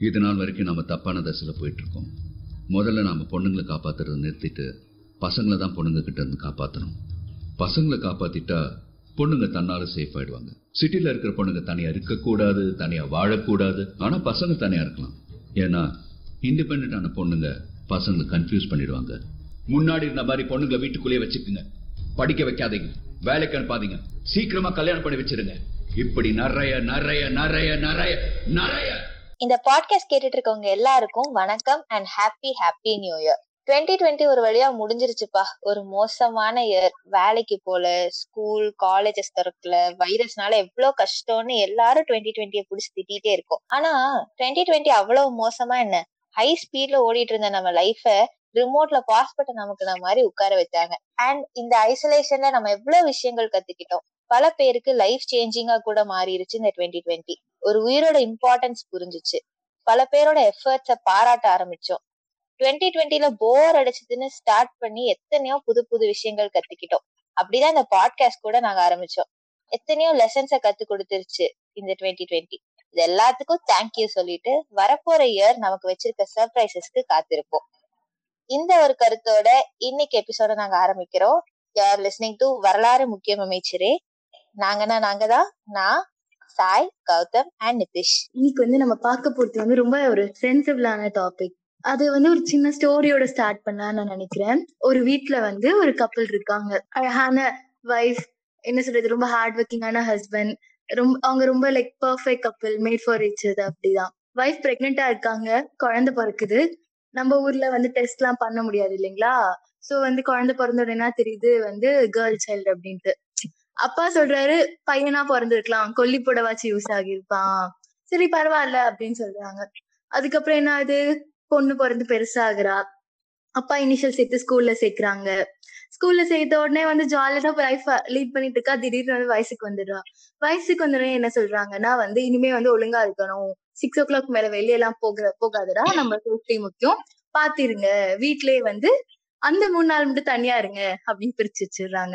இது நாள் வரைக்கும் நம்ம தப்பான தசையில் போயிட்டு இருக்கோம் முதல்ல நாம பொண்ணுங்களை காப்பாத்துறதை நிறுத்திட்டு பசங்களை தான் பொண்ணுங்க கிட்ட இருந்து காப்பாற்றணும் பசங்களை காப்பாத்திட்டா பொண்ணுங்க தன்னால சேஃப் ஆயிடுவாங்க சிட்டில இருக்கிற பொண்ணுங்க தனியா இருக்கக்கூடாது தனியா வாழக்கூடாது ஆனா பசங்க தனியா இருக்கலாம் ஏன்னா இண்டிபெண்டான பொண்ணுங்க பசங்களை கன்ஃபியூஸ் பண்ணிடுவாங்க முன்னாடி இருந்த மாதிரி பொண்ணுங்களை வீட்டுக்குள்ளேயே வச்சுக்குங்க படிக்க வைக்காதீங்க வேலைக்கு அனுப்பாதீங்க சீக்கிரமா கல்யாணம் பண்ணி வச்சிருங்க இப்படி நிறைய நிறைய நிறைய நிறைய நிறைய இந்த பாட்காஸ்ட் கேட்டுட்டு இருக்கவங்க எல்லாருக்கும் வணக்கம் and happy happy new year twenty twenty ஒரு வழியா முடிஞ்சிருச்சுப்பா ஒரு மோசமான இயர் வேலைக்கு போல ஸ்கூல் காலேஜஸ் திறக்கல வைரஸ்னால எவ்வளவு கஷ்டம்னு எல்லாரும் டுவெண்ட்டி டுவெண்ட்டியை புடிச்சு திட்டிகிட்டே இருக்கோம் ஆனா டுவெண்ட்டி டுவெண்ட்டி அவ்வளவு மோசமா என்ன ஹை ஸ்பீட்ல ஓடிட்டு இருந்த நம்ம லைஃப ரிமோட்ல பாஸ் பட்ட நமக்கு நம்ம மாதிரி உட்கார வச்சாங்க அண்ட் இந்த ஐசோலேஷன்ல நம்ம எவ்வளவு விஷயங்கள் கத்துக்கிட்டோம் பல பேருக்கு லைஃப் சேஞ்சிங்கா கூட மாறிடுச்சு இந்த டுவெண்ட்டி டுவெண்ட்டி ஒரு உயிரோட இம்பார்ட்டன்ஸ் புரிஞ்சுச்சு பல பேரோட எஃபர்ட்ஸ பாராட்ட ஆரம்பிச்சோம் டுவெண்ட்டி டுவெண்ட்டில போர் அடிச்சதுன்னு ஸ்டார்ட் பண்ணி எத்தனையோ புது புது விஷயங்கள் கத்துக்கிட்டோம் அப்படிதான் இந்த பாட்காஸ்ட் கூட நாங்க ஆரம்பிச்சோம் எத்தனையோ லெசன்ஸ கத்து கொடுத்துருச்சு இந்த டுவெண்ட்டி டுவெண்ட்டி இது எல்லாத்துக்கும் தேங்க்யூ சொல்லிட்டு வரப்போற இயர் நமக்கு வச்சிருக்க சர்ப்ரைசஸ்க்கு காத்திருப்போம் இந்த ஒரு கருத்தோட இன்னைக்கு எபிசோட நாங்க ஆரம்பிக்கிறோம் யார் லிஸ்னிங் டு வரலாறு முக்கியம் அமைச்சரே நாங்கன்னா நாங்க தான் நான் சாய் கௌதம் அண்ட் நிதிஷ் இன்னைக்கு வந்து நம்ம பார்க்க போறது வந்து ரொம்ப ஒரு சென்சிபிளான டாபிக் அது வந்து ஒரு சின்ன ஸ்டோரியோட ஸ்டார்ட் பண்ணலாம்னு நான் நினைக்கிறேன் ஒரு வீட்ல வந்து ஒரு கப்பல் இருக்காங்க அழகான வைஃப் என்ன சொல்றது ரொம்ப ஹார்ட் ஒர்க்கிங்கான ஹஸ்பண்ட் ரொம்ப அவங்க ரொம்ப like perfect couple made for each other அப்படிதான் வைஃப் பிரெக்னெண்டா இருக்காங்க குழந்தை பிறக்குது நம்ம ஊர்ல வந்து டெஸ்ட் எல்லாம் பண்ண முடியாது இல்லைங்களா சோ வந்து குழந்தை பிறந்த உடனே தெரியுது வந்து கேர்ள் சைல்டு அப்படின்ட்டு அப்பா சொல்றாரு பையனா பிறந்திருக்கலாம் கொல்லி புடவாச்சு யூஸ் ஆகியிருப்பான் சரி பரவாயில்ல அப்படின்னு சொல்றாங்க அதுக்கப்புறம் என்ன ஆகுது பொண்ணு பிறந்து பெருசாகிறா அப்பா இனிஷியல் சேர்த்து ஸ்கூல்ல சேர்க்கறாங்க ஸ்கூல்ல சேர்த்த உடனே வந்து ஜாலியா தான் லைஃப் லீட் பண்ணிட்டு இருக்கா திடீர்னு வந்து வயசுக்கு வந்துடுறா வயசுக்கு வந்தோடனே என்ன சொல்றாங்கன்னா வந்து இனிமே வந்து ஒழுங்கா இருக்கணும் சிக்ஸ் ஓ கிளாக் மேல வெளியெல்லாம் போகிற போகாதடா நம்ம சேஃப்டி முக்கியம் பாத்திருங்க வீட்லயே வந்து அந்த மூணு நாள் மட்டும் தனியா இருங்க அப்படின்னு பிரிச்சு வச்சிடுறாங்க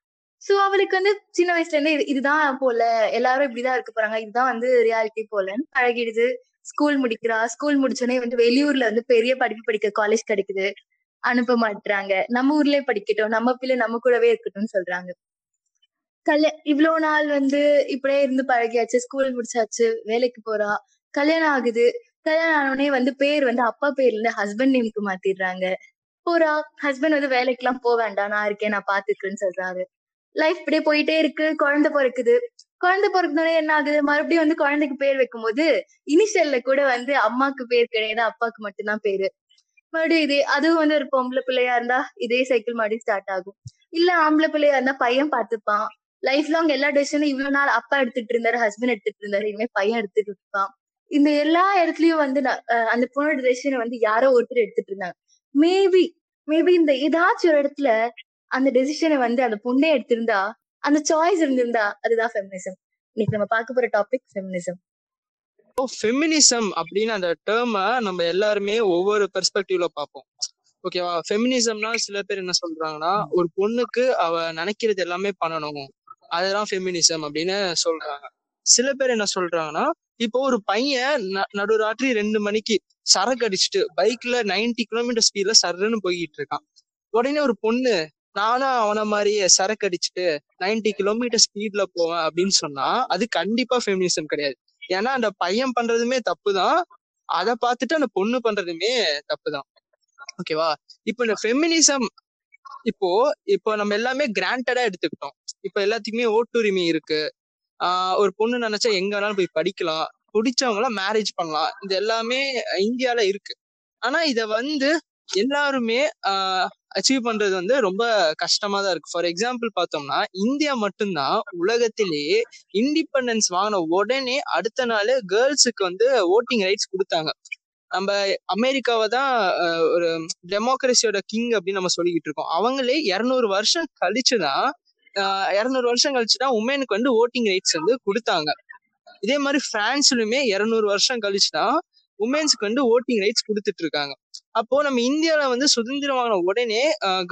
சோ அவளுக்கு வந்து சின்ன வயசுல இருந்து இது- இதுதான் போல எல்லாரும் இப்படிதான் இருக்க போறாங்க இதுதான் வந்து ரியாலிட்டி போலன்னு பழகிடுது ஸ்கூல் முடிக்கிறா ஸ்கூல் முடிச்சோடனே வந்து வெளியூர்ல வந்து பெரிய படிப்பு படிக்க காலேஜ் கிடைக்குது அனுப்ப மாட்றாங்க நம்ம ஊர்லயே படிக்கட்டும் நம்ம பிள்ளை நம்ம கூடவே இருக்கட்டும்னு சொல்றாங்க கல்யா இவ்வளவு நாள் வந்து இப்படியே இருந்து பழகியாச்சு ஸ்கூல் முடிச்சாச்சு வேலைக்கு போறா கல்யாணம் ஆகுது கல்யாணம் ஆனவுடனே வந்து பேர் வந்து அப்பா பேர்ல இருந்து ஹஸ்பண்ட் நேமுக்கு மாத்திடுறாங்க போறா ஹஸ்பண்ட் வந்து வேலைக்கு எல்லாம் போக வேண்டாம் நான் இருக்கேன் நான் பாத்துக்கிறேன்னு சொல்றாரு லைஃப் இப்படியே போயிட்டே இருக்கு குழந்தை பிறக்குது குழந்தை பிறந்தோடனே என்ன ஆகுது மறுபடியும் வந்து குழந்தைக்கு பேர் வைக்கும்போது இனிஷியல்ல கூட வந்து அம்மாக்கு பேர் கிடையாது அப்பாக்கு மட்டும்தான் பேரு மறுபடியும் இதே அதுவும் வந்து ஒரு பொம்பளை பிள்ளையா இருந்தா இதே சைக்கிள் மறுபடியும் ஸ்டார்ட் ஆகும் இல்ல ஆம்பளை பிள்ளையா இருந்தா பையன் பார்த்துப்பான் லைஃப் லாங் எல்லா டெசிஷனும் இவ்வளவு நாள் அப்பா எடுத்துட்டு இருந்தாரு ஹஸ்பண்ட் எடுத்துட்டு இருந்தாரு இனிமே பையன் எடுத்துட்டு இருப்பான் இந்த எல்லா இடத்துலயும் வந்து நான், அஹ், அந்த பொண்ணோட டெசிஷனை வந்து யாரோ ஒருத்தர் எடுத்துட்டு இருந்தாங்க மேபி மேபி இந்த ஏதாச்சும் ஒரு இடத்துல அந்த டெசிஷனை வந்து அந்த பொண்ணே எடுத்திருந்தா அந்த சாய்ஸ் இருந்திருந்தா அதுதான் ஃபெமினிசம் இன்னைக்கு நம்ம பார்க்க போற டாபிக் ஃபெமினிசம் இப்போ ஃபெமினிசம் அப்படின்னு அந்த டேர்மை நம்ம எல்லாருமே ஒவ்வொரு பெர்ஸ்பெக்டிவ்ல பார்ப்போம் ஓகேவா ஃபெமினிசம்னா சில பேர் என்ன சொல்றாங்கன்னா ஒரு பொண்ணுக்கு அவ நினைக்கிறது எல்லாமே பண்ணணும் அதெல்லாம் ஃபெமினிசம் அப்படின்னு சொல்றாங்க சில பேர் என்ன சொல்றாங்கன்னா இப்போ ஒரு பையன் ந- நடுராத்திரி ரெண்டு மணிக்கு சரக்கு அடிச்சுட்டு பைக்ல 90 கிலோமீட்டர் ஸ்பீட்ல சர்ன்னு போய்கிட்டு இருக்கான் உடனே ஒரு பொண்ணு நானும் அவன மாதிரியே சரக்கு அடிச்சுட்டு 90 கிலோமீட்டர் ஸ்பீட்ல போவேன் அப்படின்னு சொன்னா அது கண்டிப்பா ஃபெமினிசம் கிடையாது ஏன்னா அந்த பையன் பண்றதுமே தப்புதான் அதை பார்த்துட்டு அந்த பொண்ணு பண்றதுமே தப்புதான் ஓகேவா இப்போ இந்த ஃபெமினிசம் இப்போ இப்போ நம்ம எல்லாமே கிராண்டடா எடுத்துக்கிட்டோம் இப்போ எல்லாத்துக்குமே ஓட்டுரிமை இருக்கு ஆஹ் ஒரு பொண்ணு நினைச்சா எங்க வேணாலும் போய் படிக்கலாம் பிடிச்சவங்க எல்லாம் மேரேஜ் பண்ணலாம் இது எல்லாமே இந்தியால இருக்கு ஆனா இத வந்து எல்லாருமே அச்சீவ் பண்றது வந்து ரொம்ப கஷ்டமா தான் இருக்கு ஃபார் எக்ஸாம்பிள் பார்த்தோம்னா இந்தியா மட்டும்தான் உலகத்திலேயே இண்டிபெண்டன்ஸ் வாங்கின உடனே அடுத்த நாள் கேர்ள்ஸுக்கு வந்து ஓட்டிங் ரைட்ஸ் கொடுத்தாங்க நம்ம அமெரிக்காவை தான் அஹ், ஒரு டெமோக்ரஸியோட கிங் அப்படின்னு நம்ம சொல்லிக்கிட்டு இருக்கோம் அவங்களே இருநூறு வருஷம் கழிச்சுதான் இருநூறு வருஷம் கழிச்சுதான் உமனுக்கு வந்து ஓட்டிங் ரைட்ஸ் வந்து கொடுத்தாங்க இதே மாதிரி பிரான்ஸ்லயுமே இருநூறு வருஷம் கழிச்சுதான் உமன்ஸ்க்கு வந்து ஓட்டிங் ரைட்ஸ் கொடுத்துட்டு இருக்காங்க அப்போ நம்ம இந்தியால வந்து சுதந்திரம் வாங்கின உடனே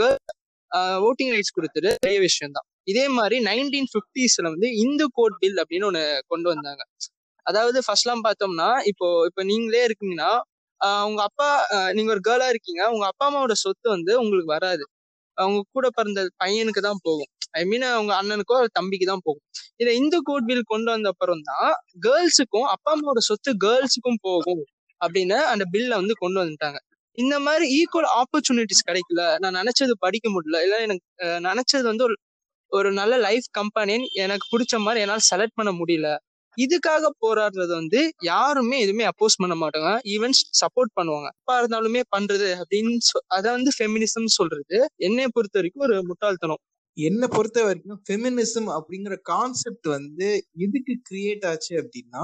ஓட்டிங் ரைட்ஸ் கொடுத்தது பெரிய விஷயம் தான் இதே மாதிரி நைன்டீன் பிப்டிஸ்ல வந்து இந்து கோட் பில் அப்படின்னு ஒண்ணு கொண்டு வந்தாங்க அதாவது ஃபர்ஸ்ட்லாம் பார்த்தோம்னா இப்போ இப்போ நீங்களே இருக்கீங்கன்னா ஆஹ் உங்க அப்பா ஆஹ் நீங்க ஒரு கேர்ளா இருக்கீங்க உங்க அப்பா அம்மாவோட சொத்து வந்து உங்களுக்கு வராது அவங்க கூட பிறந்த பையனுக்கு தான் போகும் ஐ மீன் அவங்க அண்ணனுக்கோ தம்பிக்கு தான் போகும் இதை இந்து கோட் பில் கொண்டு வந்த அப்புறம் தான் கேர்ள்ஸுக்கும் அப்பா அம்மாவோட சொத்து கேர்ள்ஸுக்கும் போகும் அப்படின்னு அந்த பில்ல வந்து கொண்டு வந்துட்டாங்க இந்த மாதிரி ஈக்குவல் ஆப்பர்ச்சுனிட்டிஸ் கிடைக்கல நான் நினைச்சது படிக்க முடியல இல்ல எனக்கு அஹ், நினைச்சது வந்து ஒரு ஒரு நல்ல லைஃப் கம்பெனின்னு எனக்கு பிடிச்ச மாதிரி என்னால் செலக்ட் பண்ண முடியல இதுக்காக போராடுறது வந்து யாருமே எதுவுமே அப்போஸ் பண்ண மாட்டாங்க ஈவன் சப்போர்ட் பண்ணுவாங்க அப்பா இருந்தாலுமே பண்றது அப்படின்னு சொ- அத வந்து ஃபெமினிசம் சொல்றது என்னைய பொறுத்த வரைக்கும் ஒரு முட்டாள்தனம் என்னை பொறுத்த வரைக்கும் ஃபெமினிசம் அப்படிங்கிற கான்செப்ட் வந்து எதுக்கு கிரியேட் ஆச்சு அப்படின்னா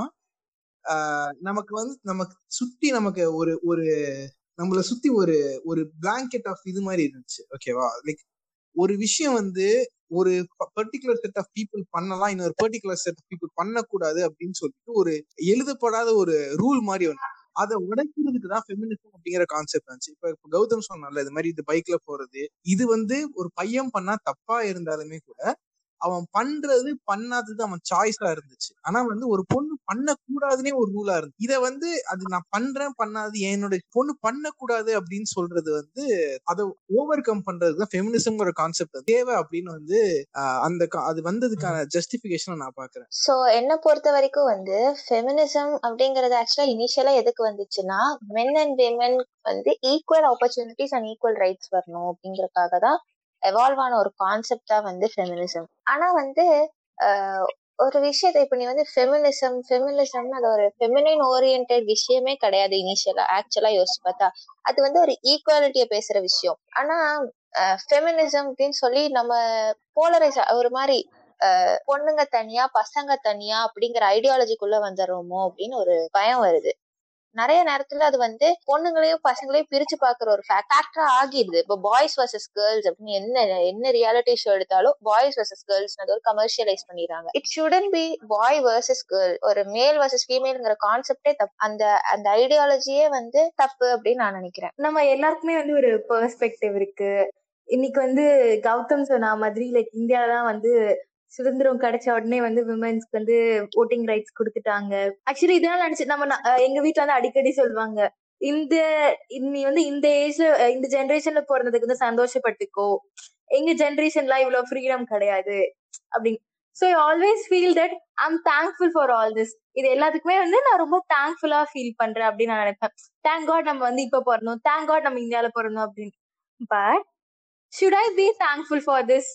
ஆஹ் நமக்கு வந்து நமக்கு சுத்தி நமக்கு ஒரு ஒரு நம்மள சுத்தி ஒரு ஒரு பிளாங்கெட் ஆஃப் இது மாதிரி இருந்துச்சு ஓகேவா லைக் ஒரு விஷயம் வந்து ஒரு பர்டிகுலர் செட் ஆஃப் பீப்புள் பண்ணலாம் இன்னொரு பர்டிகுலர் செட் ஆஃப் பீப்புள் பண்ணக்கூடாது அப்படின்னு சொல்லிட்டு ஒரு எழுதப்படாத ஒரு ரூல் மாதிரி ஒன்று அதை உடைக்கிறதுக்கு தான் ஃபெமினிசம் அப்படிங்கிற கான்செப்ட் இருந்துச்சு இப்ப இப்ப கௌதம் சொன்னால இது மாதிரி இது பைக்ல போறது இது வந்து ஒரு பையன் பண்ணா தப்பா இருந்தாலுமே கூட அவன் பண்றது பண்ணாதது அவன் சாய்ஸா இருந்துச்சு ஆனா வந்து ஒரு பொண்ணு பண்ணக்கூடாதுன்னே ஒரு ரூலா இருந்து இத வந்து அது நான் பண்றேன் பண்ணாது என்னோட பொண்ணு பண்ணக்கூடாது அப்படின்னு சொல்றது வந்து அதை ஓவர் கம் பண்றதுக்கு தான் ஃபெமினிசம்ங்கிற கான்செப்ட் தேவை அப்படின்னு வந்து ஆஹ் அந்த கா- அது வந்ததுக்கான ஜஸ்டிபிகேஷன் நான் பாக்குறேன் சோ என்ன பொறுத்த வரைக்கும் வந்து ஃபெமினிசம் அப்படிங்கறது ஆக்சுவலா இனிஷியலா எதுக்கு வந்துச்சுன்னா மென் அண்ட் விமன் வந்து equal opportunities and equal rights வரணும் அப்படிங்கறதுக்காக தான் எவால்வ் ஆன ஒரு கான்செப்ட் தான் வந்து ஃபெமினிசம் ஆனா வந்து ஆஹ், ஒரு விஷயத்தை இப்ப நீ வந்து ஃபெமினிசம் ஃபெமினிசம்னு அது ஒரு ஃபெமினின் ஓரியன்ட் விஷயமே கிடையாது இனிஷியலா ஆக்சுவலா யோசிச்சு பார்த்தா அது வந்து ஒரு ஈக்குவாலிட்டியை பேசுற விஷயம் ஆனா ஃபெமினிசம் அப்படின்னு சொல்லி நம்ம போலரைஸ் ஒரு மாதிரி ஆஹ் பொண்ணுங்க தனியா பசங்க தனியா அப்படிங்கிற ஐடியாலஜிக்குள்ள வந்துடுறோமோ அப்படின்னு ஒரு பயம் வருது நிறைய நேரத்துல அது வந்து பொண்ணுங்களையும் பசங்களையும் பிரிச்சு பாக்குற ஒரு ஃபேக்டரா ஆகிடுது இப்போ பாய்ஸ் வர்சஸ் கேர்ள்ஸ் அப்படின்னு என்ன என்ன ரியாலிட்டி ஷோ எடுத்தாலும் பாய்ஸ் வர்சஸ் கேர்ள்ஸ் அது ஒரு கமர்ஷியலைஸ் பண்ணிடுறாங்க it shouldn't be boy versus girl ஒரு மேல் வர்சஸ் ஃபீமேல்ங்கிற கான்செப்டே தப்பு அந்த அந்த ஐடியாலஜியே வந்து தப்பு அப்படின்னு நான் நினைக்கிறேன் நம்ம எல்லாருக்குமே வந்து ஒரு பெர்ஸ்பெக்டிவ் இருக்கு இன்னைக்கு வந்து கௌதம் சொன்ன மாதிரி லைக் இந்தியால தான் வந்து சுதந்திரம் கிடைச்ச உடனே வந்து விமன்ஸ்க்கு வந்து ஓட்டிங் ரைட்ஸ் கொடுத்துட்டாங்க ஆக்சுவலி இதெல்லாம் நினைச்சு நம்ம ந- அஹ் எங்க வீட்ல வந்து அடிக்கடி சொல்லுவாங்க இந்த நீ வந்து இந்த ஏஜ்ல இந்த ஜெனரேஷன்ல பிறந்ததுக்கு வந்து சந்தோஷப்பட்டுக்கோ எங்க ஜெனரேஷன்ல இவ்வளவு ஃப்ரீடம் கிடையாது அப்படின்னு so I always feel that I'm thankful for all this இது எல்லாத்துக்குமே வந்து நான் ரொம்ப தேங்க்ஃபுல்லா ஃபீல் பண்றேன் அப்படின்னு நான் நினைப்பேன் தேங்க் காட் நம்ம வந்து இப்ப பிறந்தோம் தேங்க் காட் நம்ம இந்தியால பிறந்தோம் அப்படின்னு but should I be thankful for this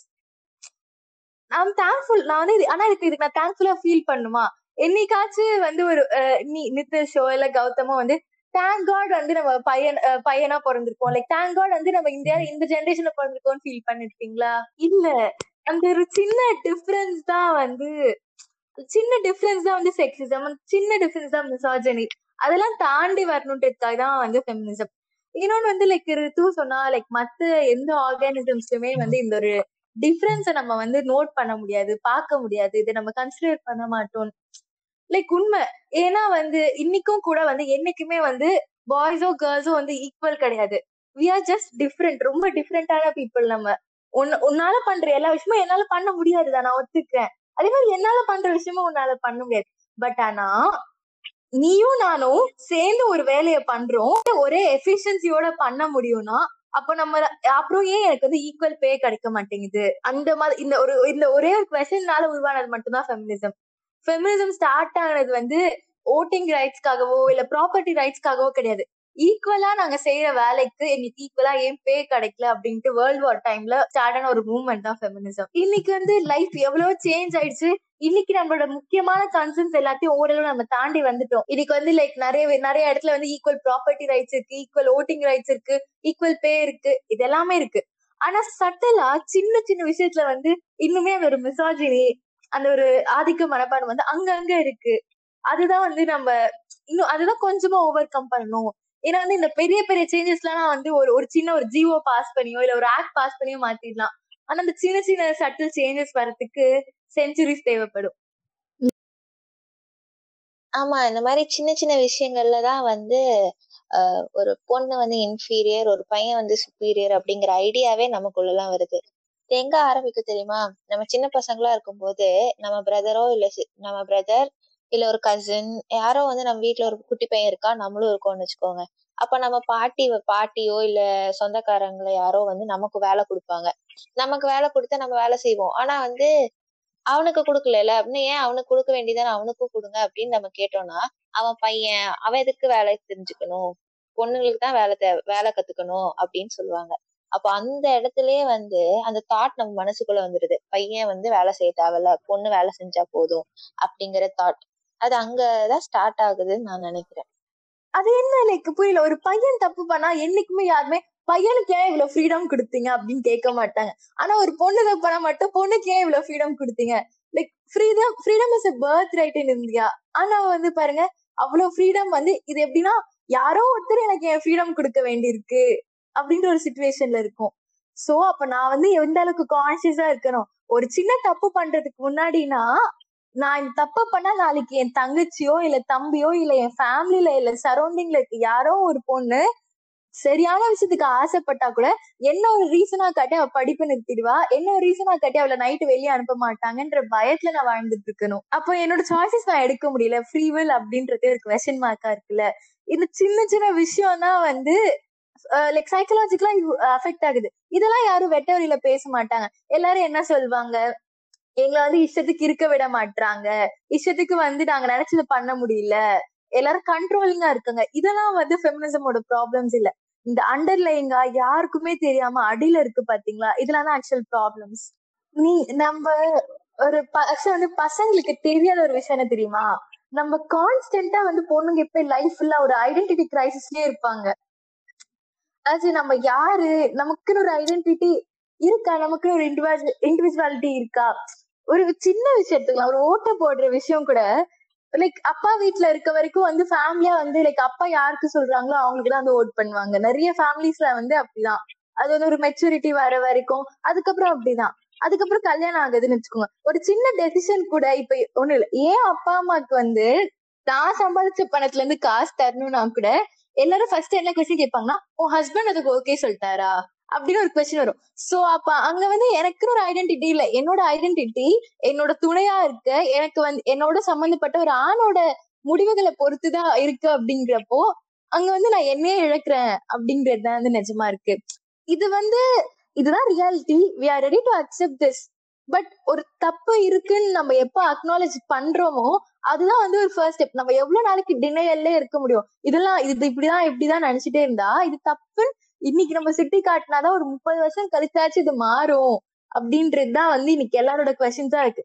I'm thankful நான் வந்து இது- ஆனா இதுக்கு இதுக்கு நான் தேங்க்ஃபுல்லா ஃபீல் பண்ணுமா என்னைக்காச்சும் வந்து ஒரு அஹ், நீ நிதிஷோ இல்ல கௌதமோ வந்து தேங்க் காட் வந்து நம்ம பையன் அஹ், பையனா பிறந்திருக்கோம் லைக் தேங்க் காட் வந்து நம்ம இந்தியால இந்த ஜெனரேஷன்ல பிறந்திருக்கோம்னு ஃபீல் பண்ணிருக்கீங்களா இல்ல அந்த ஒரு சின்ன டிஃபரன்ஸ் தான் வந்து சின்ன டிஃபரன்ஸ் தான் வந்து செக்ஸிசம் சின்ன டிஃபரன்ஸ் தான் மிசாஜனி அதெல்லாம் தாண்டி வரணுன்றதுக்காக தான் வந்து ஃபெமினிசம் இன்னொன்னு வந்து லைக் ரித்து சொன்னா லைக் மத்த எந்த ஆர்கானிசம்ஸ்லுமே வந்து இந்த ஒரு டிஃபரன்ஸை நம்ம வந்து நோட் பண்ண முடியாது பார்க்க முடியாது இதை நம்ம கன்சிடர் பண்ண மாட்டோம் லைக் உண்மை ஏன்னா வந்து இன்னைக்கும் கூட வந்து என்னைக்குமே வந்து பாய்ஸோ கேர்ள்ஸோ வந்து ஈக்குவல் கிடையாது வி ஆர் ஜஸ்ட் டிஃப்ரெண்ட் ரொம்ப டிஃப்ரெண்டான பீப்புள் நம்ம உன்ன உன்னால பண்ற எல்லா விஷயமும் என்னால பண்ண முடியாதுதான் நான் ஒத்துக்கிறேன் அதே மாதிரி என்னால பண்ற விஷயமும் உன்னால பண்ண முடியாது பட் ஆனா நீயும் நானும் சேர்ந்து ஒரு வேலையை பண்றோம் ஒரே எஃபிஷியன்சியோட பண்ண முடியும்னா அப்ப நம்ம அப்புறம் ஏன் எனக்கு வந்து ஈக்குவல் பே கிடைக்க மாட்டேங்குது அந்த மாதிரி இந்த ஒரு இந்த ஒரே ஒரு கொஸ்டின்னால உருவானது மட்டும்தான் ஃபெமினிசம் ஃபெமினிசம் ஸ்டார்ட் ஆனது வந்து ஓட்டிங் ரைட்ஸ்க்காகவோ இல்ல ப்ராப்பர்ட்டி ரைட்ஸ்க்காகவோ கிடையாது ஈக்குவலா நாங்க செய்யற வேலைக்கு எங்களுக்கு ஈக்குவலா ஏன் பே கிடைக்கல அப்படின்ட்டு வேர்ல்ட் வார் டைம்ல ஸ்டார்ட் ஆன ஒரு மூவ்மெண்ட் தான் ஃபெமினிசம் இன்னைக்கு வந்து லைஃப் எவ்வளவு சேஞ்ச் ஆயிடுச்சு இன்னைக்கு நம்மளோட முக்கியமான கன்சர்ன்ஸ் எல்லாத்தையும் ஓரளவு நம்ம தாண்டி வந்துட்டோம் இன்னைக்கு வந்து லைக் நிறைய நிறைய இடத்துல வந்து ஈக்குவல் ப்ராப்பர்ட்டி ரைட்ஸ் இருக்கு ஈக்குவல் ஓட்டிங் ரைட்ஸ் இருக்கு ஈக்குவல் பே இருக்கு இது எல்லாமே இருக்கு ஆனா சட்டலா சின்ன சின்ன விஷயத்துல வந்து இன்னுமே அந்த ஒரு மிசாஜினி அந்த ஒரு ஆதிக்க மனப்பான்மை வந்து அங்கங்க இருக்கு அதுதான் வந்து நம்ம இன்னும் அதுதான் கொஞ்சமா ஓவர் கம் பண்ணணும் ஏன்னா வந்து இந்த பெரிய பெரிய சேஞ்சஸ் எல்லாம் வந்து ஒரு ஒரு சின்ன ஒரு ஜிஓ பாஸ் பண்ணியோ இல்ல ஒரு ஆக்ட் பாஸ் பண்ணியோ மாத்திடலாம் ஆனா அந்த சின்ன சின்ன சட்டில் சேஞ்சஸ் வரதுக்கு செஞ்சுரிஸ் தேவைப்படும் ஆமா இந்த மாதிரி சின்ன சின்ன விஷயங்கள்ல தான் வந்து ஆஹ் ஒரு பொண்ணு வந்து இன்ஃபீரியர் ஒரு பையன் வந்து சுப்பீரியர் அப்படிங்கிற ஐடியாவே நமக்குள்ள எல்லாம் வருது இது எங்க ஆரம்பிக்கும் தெரியுமா நம்ம சின்ன பசங்களா இருக்கும்போது நம்ம பிரதரோ இல்ல சி- நம்ம பிரதர் இல்ல ஒரு கசின் யாரோ வந்து நம்ம வீட்ல ஒரு குட்டி பையன் இருக்கா நம்மளும் இருக்கோம்னு வச்சுக்கோங்க அப்ப நம்ம பாட்டி பாட்டியோ இல்ல சொந்தக்காரங்களோ யாரோ வந்து நமக்கு வேலை கொடுப்பாங்க நமக்கு வேலை கொடுத்தா நம்ம வேலை செய்வோம் ஆனா வந்து அவனுக்கு கொடுக்கல அப்படின்னு ஏன் அவனுக்கு கொடுக்க வேண்டியதானே அவனுக்கும் கொடுங்க அப்படின்னு நம்ம கேட்டோம்னா அவன் பையன் அவன் எதுக்கு வேலை தெரிஞ்சுக்கணும் பொண்ணுங்களுக்கு தான் வேலை தே வேலை கத்துக்கணும் அப்படின்னு சொல்லுவாங்க அப்ப அந்த இடத்துலயே வந்து அந்த தாட் நம்ம மனசுக்குள்ள வந்துடுது பையன் வந்து வேலை செய்ய தேவையில்ல பொண்ணு வேலை செஞ்சா போதும் அப்படிங்கிற தாட் அது அங்கதான் ஸ்டார்ட் ஆகுதுன்னு நான் நினைக்கிறேன் அது என்ன எனக்கு புரியல ஒரு பையன் தப்பு பண்ணா என்னைக்குமே யாருமே பையனுக்கு ஏன் இவ்வளவு ஃப்ரீடம் கொடுத்தீங்க அப்படின்னு கேட்க மாட்டாங்க ஆனா ஒரு பொண்ணு தப்பு பண்ணா மட்டும் பொண்ணுக்கு ஏன் இவ்வளவு ஃப்ரீடம் கொடுத்தீங்க like freedom freedom is a birth right in India ஆனா வந்து பாருங்க அவ்வளவு ஃப்ரீடம் வந்து இது எப்படின்னா யாரோ ஒருத்தர் எனக்கு என் ஃப்ரீடம் கொடுக்க வேண்டியிருக்கு அப்படின்ற ஒரு சுச்சுவேஷன்ல இருக்கும் சோ அப்ப நான் வந்து எந்த அளவுக்கு கான்சியஸா இருக்கணும் ஒரு சின்ன தப்பு பண்றதுக்கு முன்னாடினா நான் இந்த தப்ப பண்ணா நாளைக்கு என் தங்கச்சியோ இல்ல தம்பியோ இல்ல என் ஃபேமிலில இல்ல சரௌண்டிங்ல இருக்க யாரோ ஒரு பொண்ணு சரியான விஷயத்துக்கு ஆசைப்பட்டா கூட என்ன ஒரு ரீசனா காட்டி அவ படிப்பு நிறுத்திடுவா என்ன ஒரு ரீசனா காட்டி அவளை நைட்டு வெளியே அனுப்ப மாட்டாங்கன்ற பயத்துல நான் வாழ்ந்துட்டு இருக்கணும் அப்போ என்னோட சாய்ஸஸ் நான் எடுக்க முடியல ஃப்ரீவில் அப்படின்றது ஒரு கொஸ்டின் மார்க்கா இருக்குல்ல இந்த சின்ன சின்ன விஷயம் தான் வந்து லைக் சைக்கலாஜிக்கலா அஃபெக்ட் ஆகுது இதெல்லாம் யாரும் வெட்ட வழியில பேச மாட்டாங்க எல்லாரும் என்ன சொல்லுவாங்க எங்களை வந்து இஷ்டத்துக்கு இருக்க விட மாட்டாங்க இஷ்டத்துக்கு வந்து நாங்க நினைச்சது பண்ண முடியல எல்லாரும் கண்ட்ரோலிங்கா இருக்காங்க இதெல்லாம் வந்து ஃபெமினிசமோட ப்ராப்ளம்ஸ் இல்ல இந்த அண்டர்லைங்கா யாருக்குமே தெரியாம அடியில இருக்கு பாத்தீங்களா இதெல்லாம் தான் ஆக்சுவல் ப்ராப்ளம்ஸ் நீ நம்ம ஒரு actually வந்து பசங்களுக்கு தெரியாத ஒரு விஷயம் என்ன தெரியுமா நம்ம கான்ஸ்டன்டா வந்து பொண்ணுங்க எப்ப லைஃப் ஃபுல்லா ஒரு ஐடென்டிட்டி கிரைசிஸ்லயே இருப்பாங்க அது நம்ம யாரு நமக்குன்னு ஒரு ஐடென்டிட்டி இருக்கா நமக்குன்னு ஒரு இண்டிவிஜுவல் இண்டிவிஜுவாலிட்டி இருக்கா ஒரு சின்ன விஷயத்துக்குலாம் ஒரு ஓட்ட போடுற விஷயம் கூட லைக் அப்பா வீட்ல இருக்க வரைக்கும் வந்து ஃபேமிலியா வந்து லைக் அப்பா யாருக்கு சொல்றாங்களோ அவங்களுக்கு தான் வந்து ஓட் பண்ணுவாங்க நிறைய ஃபேமிலிஸ்ல வந்து அப்படிதான் அது வந்து ஒரு மெச்சூரிட்டி வர வரைக்கும் அதுக்கப்புறம் அப்படிதான் அதுக்கப்புறம் கல்யாணம் ஆகுதுன்னு வச்சுக்கோங்க ஒரு சின்ன டெசிஷன் கூட இப்ப ஒண்ணு இல்ல ஏன் அப்பா அம்மாக்கு வந்து நான் சம்பாதிச்ச பணத்துல இருந்து காசு தரணும்னா கூட எல்லாரும் ஃபர்ஸ்ட் என்ன கொஸ்டின் கேட்பாங்கன்னா உன் ஹஸ்பண்ட் அதுக்கு ஓகே சொல்லிட்டாரா அப்படின்னு ஒரு கொஸ்டின் வரும் சோ அப்ப அங்க வந்து எனக்குன்னு ஒரு ஐடென்டிட்டி இல்ல என்னோட ஐடென்டிட்டி என்னோட துணையா இருக்க எனக்கு வந்து என்னோட சம்பந்தப்பட்ட ஒரு ஆணோட முடிவுகளை பொறுத்துதான் இருக்கு அப்படிங்கிறப்போ அங்க வந்து நான் என்னையே இழக்கிறேன் அப்படிங்கிறது தான் வந்து நிஜமா இருக்கு இது வந்து இதுதான் reality we are ready to accept this but ஒரு தப்பு இருக்குன்னு நம்ம எப்ப அக்னாலேஜ் பண்றோமோ அதுதான் வந்து ஒரு ஃபர்ஸ்ட் ஸ்டெப் நம்ம எவ்வளவு நாளைக்கு டினையல்லே இருக்க முடியும் இதெல்லாம் இது இப்படிதான் இப்படிதான் நினைச்சிட்டே இருந்தா இது தப்பு இன்னைக்கு நம்ம சுட்டி காட்டினாதான் ஒரு முப்பது வருஷம் கழிச்சாச்சு இது மாறும் அப்படின்றது தான் வந்து இன்னைக்கு எல்லாரோட கொஸ்டின்ஸா இருக்கு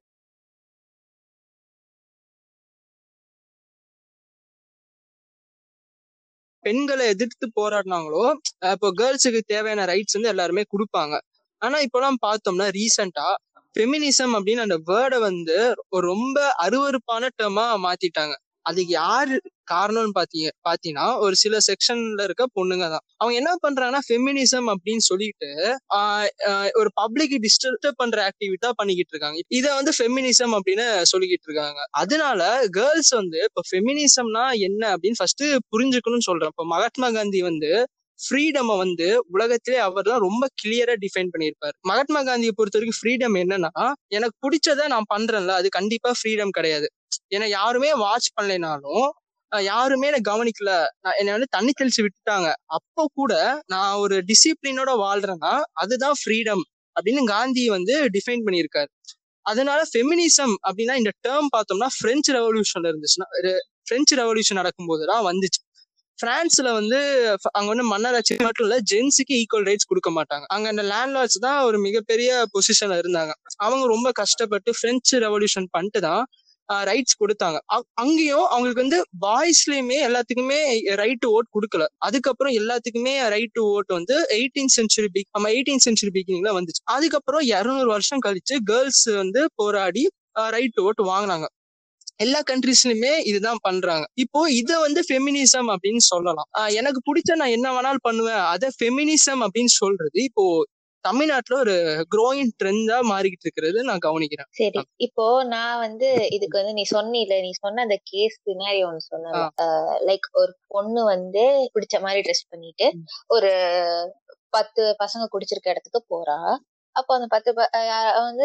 பெண்களை எதிர்த்து போராடினாங்களோ இப்போ கேர்ள்ஸுக்கு தேவையான ரைட்ஸ் வந்து எல்லாருமே கொடுப்பாங்க ஆனா இப்பெல்லாம் பார்த்தோம்னா ரீசெண்டா ஃபெமினிசம் அப்படின்னு அந்த வேர்டை வந்து ஒரு ரொம்ப அருவருப்பான டேர்மா மாத்திட்டாங்க அதுக்கு யாரு காரணம்னு பாத்தீங்க பாத்தீங்கன்னா ஒரு சில செக்ஷன்ல இருக்க பொண்ணுங்க தான் அவங்க என்ன பண்றாங்கன்னா ஃபெமினிசம் அப்படின்னு சொல்லிட்டு ஆஹ் ஆஹ் ஒரு பப்ளிக் டிஸ்டர்ப் பண்ற ஆக்டிவிட்டா பண்ணிக்கிட்டு இருக்காங்க இதை வந்து ஃபெமினிசம் அப்படின்னு சொல்லிக்கிட்டு இருக்காங்க அதனால கேர்ள்ஸ் வந்து இப்ப ஃபெமினிசம்னா என்ன அப்படின்னு ஃபர்ஸ்ட் புரிஞ்சுக்கணும்னு சொல்றேன் இப்ப மகாத்மா காந்தி வந்து ஃப்ரீடம் வந்து உலகத்திலே அவர் தான் ரொம்ப கிளியரா டிஃபைன் பண்ணியிருப்பாரு மகாத்மா காந்தியை பொறுத்த வரைக்கும் ஃப்ரீடம் என்னன்னா எனக்கு பிடிச்சத நான் பண்றேன்ல அது கண்டிப்பா ஃப்ரீடம் கிடையாது ஏன்னா யாருமே வாட்ச் பண்ணலைனாலும் யாருமே என்ன கவனிக்கல நான் என்னை வந்து தண்ணி தெளிச்சு விட்டுட்டாங்க அப்போ கூட நான் ஒரு டிசிப்ளினோட வாழ்றேன்னா அதுதான் ஃப்ரீடம் அப்படின்னு காந்தி வந்து டிஃபைன் பண்ணியிருக்காரு அதனால ஃபெமினிசம் அப்படின்னா இந்த டேர்ம் பார்த்தோம்னா பிரெஞ்சு ரெவல்யூஷன்ல இருந்துச்சுன்னா பிரெஞ்சு ரெவல்யூஷன் நடக்கும்போது தான் வந்துச்சு பிரான்ஸ்ல வந்து அங்க வந்து மன்னராட்சி மட்டும் இல்ல ஜென்ஸுக்கு ஈக்குவல் ரைட்ஸ் கொடுக்க மாட்டாங்க அங்க அந்த லேண்ட்லார்ட்ஸ் தான் ஒரு மிகப்பெரிய பொசிஷன்ல இருந்தாங்க அவங்க ரொம்ப கஷ்டப்பட்டு பிரெஞ்சு ரெவல்யூஷன் பண்ணிட்டு தான் ரைட்ஸ் கொடுத்தாங்க அங்கேயும் அவங்களுக்கு வந்து பாய்ஸ்லயுமே எல்லாத்துக்குமே ரைட் டு ஓட் கொடுக்கல அதுக்கப்புறம் எல்லாத்துக்குமே ரைட் டு ஓட் வந்து எயிட்டீன் சென்ச்சுரி பிக் நம்ம எயிட்டீன் சென்ச்சுரி பிகினிங்ல வந்துச்சு அதுக்கப்புறம் இருநூறு வருஷம் கழிச்சு கேர்ள்ஸ் வந்து போராடி ரைட் டு ஓட் வாங்கினாங்க எல்லா கண்ட்ரிஸ்லயுமே இதுதான் பண்றாங்க இப்போ இத வந்து ஃபெமினிசம் அப்படின்னு சொல்லலாம் எனக்கு பிடிச்ச நான் என்ன வேணாலும் பண்ணுவேன் அதை ஃபெமினிசம் அப்படின்னு சொல்றது இப்போ தமிழ்நாட்டுல ஒரு க்ரோயிங் ட்ரெண்டா மாறிக்கிட்டு இருக்கிறது நான் கவனிக்கிறேன் சரி இப்போ நான் வந்து இதுக்கு வந்து நீ சொன்னில நீ சொன்ன அந்த கேஸ் பின்னாடி ஒண்ணு சொன்ன லைக் ஒரு பொண்ணு வந்து பிடிச்ச மாதிரி ட்ரெஸ் பண்ணிட்டு ஒரு பத்து பசங்க குடிச்சிருக்க இடத்துக்கு போறா அப்போ அந்த பத்து வந்து ரேப்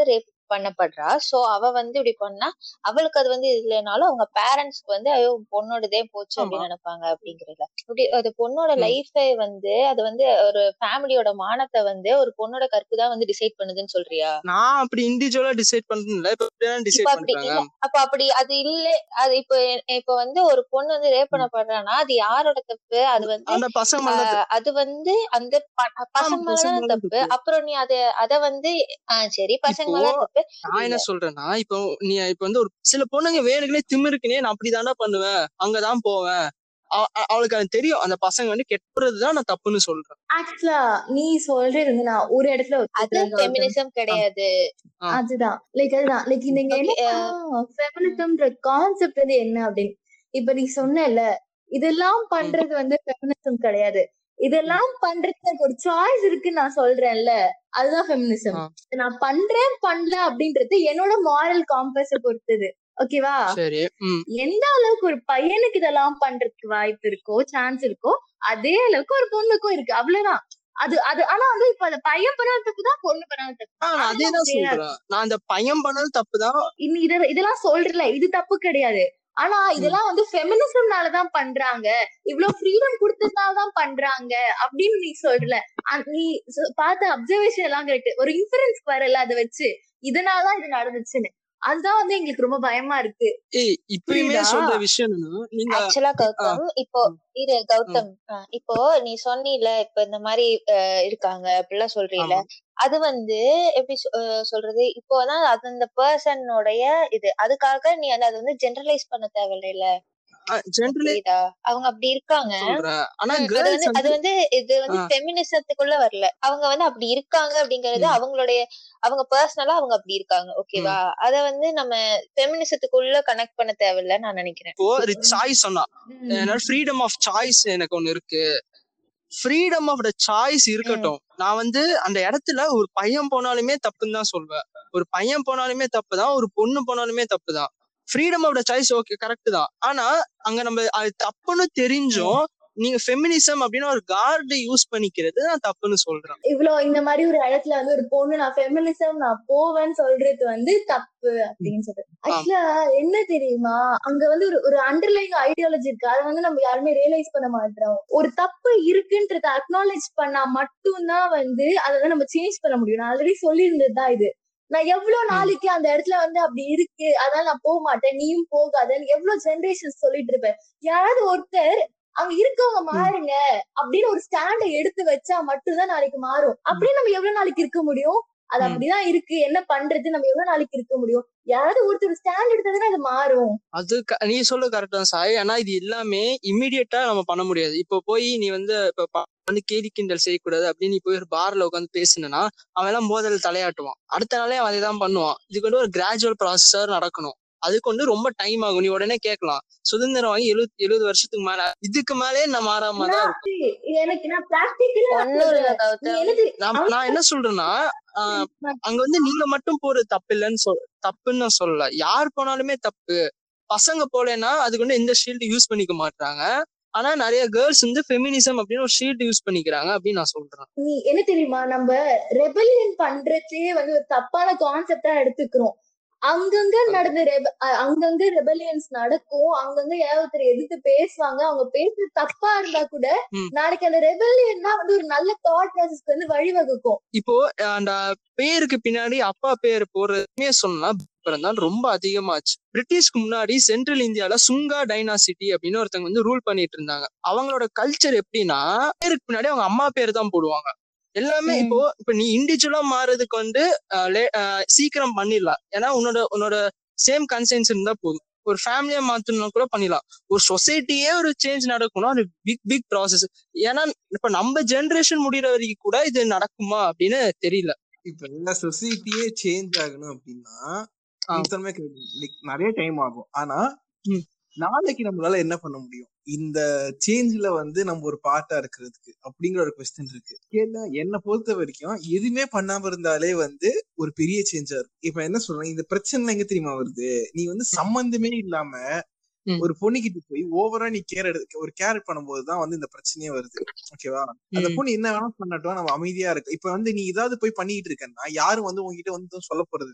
பண்ணப்படுறா சோ அவ வந்து இப்படி பண்ணா அவளுக்கு அது வந்து இல்லைனாலும் அவங்க பேரண்ட்ஸ்க்கு வந்து ஐயோ பொண்ணோடதே போச்சு ஆமா. அப்படின்னு நினைப்பாங்க அப்படிங்கறதுல இப்படி அது பொண்ணோட ம். லைஃபை வந்து அது வந்து ஒரு ஃபேமிலியோட மானத்தை வந்து ஒரு பொண்ணோட கற்பு தான் வந்து டிசைட் பண்ணுதுன்னு சொல்றியா நான் அப்படி இண்டிவிஜுவலா டிசைட் பண்றது இல்ல இப்ப இப்ப டிசைட் அப்படி பண்றாங்க இல்ல அப்ப அப்படி அது இல்ல அது இப்ப இப்ப வந்து ஒரு பொண்ணு வந்து ரேப் பண்ணப்படுறான்னா அது யாரோட தப்பு அது வந்து அந்த பசங்க மேல ஆஹ் அது வந்து அந்த ப- பசங்க பசங்க மேலதான் மேல தப்பு தப்பு. அப்புறம் நீ அத அத வந்து ஆஹ் சரி பசங்க இப்போ மேல தப்பு நான் என்ன சொல்றேன்னா இப்போ நீ இப்ப வந்து ஒரு சில பொண்ணுங்க வேணுக்குனே திமிருக்குனே நான் அப்படிதான்டா பண்ணுவேன் அங்கதான் போவேன் அவ- அவ- அவளுக்கு அது தெரியும் அந்த பசங்க வந்து கெட்டுறதுதான் நான் தப்புன்னு சொல்றேன் ஆக்சுவலா நீ சொல்றது வந்து நான் ஒரு இடத்துல அது ஒத்துக்கிறேன் கௌதம். ஃபெமினிசம் கிடையாது ஆ. அதுதான் லைக் அதுதான் லைக் நீங்க Okay, என்ன ஃபெமினிசம்ன்ற கான்செப்ட் வந்து என்ன அப்படின்னு இப்ப நீ சொன்னல இதெல்லாம் பண்றது வந்து ஃபெமினிசம் கிடையாது இதெல்லாம் பண்றதுக்கு எனக்கு ஒரு சாய்ஸ் இருக்குன்னு நான் சொல்றேன்ல அதுதான் ஃபெமினிசம் ஆ. நான் பண்றேன் பண்ணல அப்படின்றது என்னோட மாரல் காம்பஸ பொறுத்தது ஓகேவா சரி உம் எந்த அளவுக்கு ஒரு பையனுக்கு இதெல்லாம் பண்றதுக்கு வாய்ப்பு இருக்கோ சான்ஸ் இருக்கோ அதே அளவுக்கு ஒரு பொண்ணுக்கும் இருக்கு அவ்வளவுதான் அது அது ஆனா வந்து இப்ப அந்த பையன் பண்ணாத தப்பு தான் பொண்ணு பண்ணாத தப்பு ஆ, நான் அதேதான் அதெல்லாம் கிடையாது. சொல்றேன் நான் அந்த பையன் பண்ணது தப்புதான் இன்னி இத இதெல்லாம் சொல்றல இது தப்பு கிடையாது ஆனா இதெல்லாம் வந்து ஃபெமினிசம்னாலதான் பண்றாங்க இவ்வளவு ஃப்ரீடம் கொடுத்ததுனாலதான் பண்றாங்க அப்படின்னு நீ சொல்றல அ- நீ சொ- பார்த்த அப்சர்வேஷன் எல்லாம் கரெக்ட் ஒரு இன்ஃபரன்ஸ்க்கு வரல அதை வச்சு இதனாலதான் இது நடந்துச்சுன்னு அதுதான் வந்து எங்களுக்கு ரொம்ப பயமா இருக்கு ஏய் இப்பயுமே புரியுதா? சொல்ற விஷயம் என்னன்னா நீங்க ஆக்சுவலா கௌதம் இப்போ இரு கௌதம் ஆஹ் இப்போ நீ சொன்னீல இப்ப இந்த மாதிரி ஆஹ் இருக்காங்க அப்படிலாம் சொல்றீல ஆமா. அது வந்து எப்படி சொ- ஆஹ் சொல்றது இப்போதான் அது அந்த பர்சனோடைய இது அதுக்காக நீ வந்து அது வந்து ஜெனரலைஸ் பண்ண தேவையில்ல ஜென்ரலி புரியுதா அவங்க அப்படி இருக்காங்க சொல்றேன் ஆனா ம், அது கேர்ள்ஸ் வந்து அது வந்து வந்து இது வந்து ஆ. ஃபெமினிசத்துக்குள்ள வரல அவங்க வந்து அப்படி இருக்காங்க அப்படிங்கறது ம். அவங்களுடைய அவங்க பர்சனலா அவங்க அப்படி இருக்காங்க ஓகேவா அத வந்து நம்ம ஃபெமினிசத்துக்குள்ள கனெக்ட் பண்ண தேவையில்ல நான் நினைக்கிறேன் இப்போ சாய்ஸ் சொன்னா என்னோட ஃப்ரீடம் ஆஃப் சாய்ஸ் எனக்கு ஒண்ணு இருக்கு ஃப்ரீடம் ஆஃப் த சாய்ஸ் இருக்கட்டும் நான் வந்து அந்த இடத்துல ஒரு பையன் போனாலுமே தப்புன்னு தான் சொல்வேன் ஒரு பையன் போனாலுமே தப்பு தான் ஒரு பொண்ணு போனாலுமே தப்பு தான் freedom of the choice okay correct தான் ஆனா அங்க நம்ம அது தப்புன்னு தெரிஞ்சும் நீங்க ஃபெமினிசம் அப்படின்னு ஒரு கார்டு யூஸ் பண்ணிக்கிறது நான் தப்புன்னு சொல்றேன் இவ்வளவு இந்த மாதிரி ஒரு இடத்துல வந்து ஒரு பொண்ணு நான் ஃபெமினிசம் நான் போவேன்னு சொல்றது வந்து தப்பு அப்படின்னு சொல்றது ஆக்சுவலா என்ன தெரியுமா அங்க வந்து ஒரு ஒரு அண்டர்லைங் ஐடியாலஜி இருக்கு அதை வந்து நம்ம யாருமே ரியலைஸ் பண்ண மாட்டோம் ஒரு தப்பு இருக்குன்றத அக்னாலேஜ் பண்ணா மட்டும்தான் வந்து அதை வந்து நம்ம சேஞ்ச் பண்ண முடியும் நான் ஆல்ரெடி சொல்லியிருந்தது தான் இது நான் எவ்வளவு நாளைக்கு அந்த இடத்துல வந்து அப்படி இருக்கு அதனால நான் போக மாட்டேன் நீயும் போகாதன்னு எவ்வளவு ஜெனரேஷன் சொல்லிட்டு இருப்பேன் யாராவது ஒருத்தர் அங்க இருக்கவங்க மாறுங்க அப்படின்னு ஒரு ஸ்டாண்ட எடுத்து வச்சா மட்டும்தான் நாளைக்கு மாறும் அப்படியே நம்ம எவ்வளவு நாளைக்கு இருக்க முடியும் அது ம். அப்படிதான் இருக்கு என்ன பண்றது நம்ம எவ்வளவு நாளைக்கு இருக்க முடியும் யாராவது ஒருத்தர் ஸ்டாண்ட் எடுத்ததுன்னா அது மாறும் அது க- நீ சொல்ல கரெக்ட் தான் சாய் ஆனா இது எல்லாமே இம்மிடியட்டா நம்ம பண்ண முடியாது இப்போ போய் நீ வந்து இப்ப ப- வந்து கேலி கிண்டல் செய்யக்கூடாது அப்படின்னு நீ போய் ஒரு பார்ல உட்காந்து பேசினா அவன் எல்லாம் மோதல் தலையாட்டுவான் அடுத்த நாளே அவன் தான் பண்ணுவான் இதுக்கு வந்து ஒரு கிராஜுவல் ப்ராசஸா நடக்கணும் அதுக்கு வந்து ரொம்ப டைம் ஆகும் நீ உடனே கேட்கலாம் சுதந்திரம் வாங்கி எழுபது எழுபது வருஷத்துக்கு மேல இதுக்கு மேலே நான் மாறாம தான் இருக்கும் இது எனக்கு நான் பிராக்டிக்கலா ஒண்ணும் இல்ல நீ கௌதம் என்ன தெரி- நான் நான் என்ன சொல்றேன்னா ஆஹ் அங்க வந்து நீங்க மட்டும் போறது தப்பு இல்லைன்னு சொல் தப்புன்னு நான் சொல்லல யார் போனாலுமே தப்பு பசங்க போலேன்னா அதுக்கு வந்து எந்த ஷீல்டு யூஸ் பண்ணிக்க மாட்டாங்க ஆனா நிறைய கேர்ள்ஸ் வந்து ஃபெமினிசம் அப்படின்னு ஒரு ஷீல்டு யூஸ் பண்ணிக்கிறாங்க அப்படின்னு நான் சொல்றேன் நீ என்ன தெரியுமா நம்ம ரெபல்லியன் பண்றதே வந்து ஒரு தப்பான கான்செப்டா எடுத்துக்கிறோம் அங்கங்க நடந்த ரெப அ- அங்கங்க ரெபல்லியன்ஸ் நடக்கும் அங்கங்க ஏதாவது ஒருத்தர் எதிர்த்து பேசுவாங்க அவங்க பேசுறது தப்பா இருந்தா கூட ம். நாளைக்கு அந்த ரெபல்லியன் தான் வந்து ஒரு நல்ல தாட் ப்ராசஸ்க்கு வந்து வழிவகுக்கும் இப்போ அந்த பேருக்கு பின்னாடி அப்பா பேர் போறதுமே சொன்னா தான் ரொம்ப அதிகமாச்சு பிரிட்டிஷ்க்கு முன்னாடி சென்ட்ரல் இந்தியால சுங்கா டைனாசிட்டி அப்படின்னு ஒருத்தவங்க வந்து ரூல் பண்ணிட்டு இருந்தாங்க அவங்களோட கல்ச்சர் எப்படின்னா பேருக்கு பின்னாடி அவங்க அம்மா பேர் தான் போடுவாங்க எல்லாமே ம். இப்போ இப்ப நீ இண்டிவிஜுவலா மாறதுக்கு வந்து அஹ், லே- அஹ், சீக்கிரம் பண்ணிடலாம் ஏன்னா உன்னோட உன்னோட சேம் கன்சென்ஸ் இருந்தா போதும் ஒரு ஃபேமிலியா மாத்தணும்னா கூட பண்ணிடலாம் ஒரு சொசைட்டியே ஒரு சேஞ்ச் நடக்கணும் அது பிக் பிக் ப்ராசஸ் ஏன்னா இப்ப நம்ம ஜெனரேஷன் முடியற வரைக்கும் கூட இது நடக்குமா அப்படின்னு தெரியல இப்ப எல்லா சொசைட்டியே சேஞ்ச் ஆகணும் அப்படின்னா ஆ. நீ சொன்ன மாதிரி correct. Like, நிறைய டைம் ஆகும் ஆனா ம். நாளைக்கு நம்மளால என்ன பண்ண முடியும் இந்த சேஞ்ச்ல வந்து நம்ம ஒரு பார்ட்டா இருக்கிறதுக்கு அப்படிங்கிற ஒரு கொஸ்டின் இருக்கு ஏன்னா என்னை பொறுத்த வரைக்கும் எதுவுமே பண்ணாம இருந்தாலே வந்து ஒரு பெரிய சேஞ்சா இருக்கும் இப்ப என்ன சொல்றேன் இந்த பிரச்சனை எங்க தெரியுமா வருது நீ வந்து சம்பந்தமே இல்லாம ம். ஒரு பொண்ணுகிட்ட போய் ஓவரா நீ கேர் எடுக்க ஒரு கேர் பண்ணும்போதுதான் வந்து இந்த பிரச்சனையே வருது ஓகேவா அந்த ம். பொண்ணு என்ன வேணா பண்ணட்டும் நம்ம அமைதியா இருக்கு இப்ப வந்து நீ ஏதாவது போய் பண்ணிட்டு இருக்கேன்னா யாரும் வந்து உங்ககிட்ட வந்து எதுவும் சொல்ல போறது இல்ல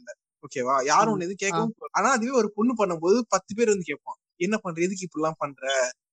ஓகேவா யாரும் ம். ஒண்ணு எதுவும் கேட்கவும் போல. ஆனா அதுவே ஒரு பொண்ணு பண்ணும்போது பத்து பேர் வந்து கேட்பான் என்ன பண்ற எதுக்கு இப்படி எல்லாம் பண்ற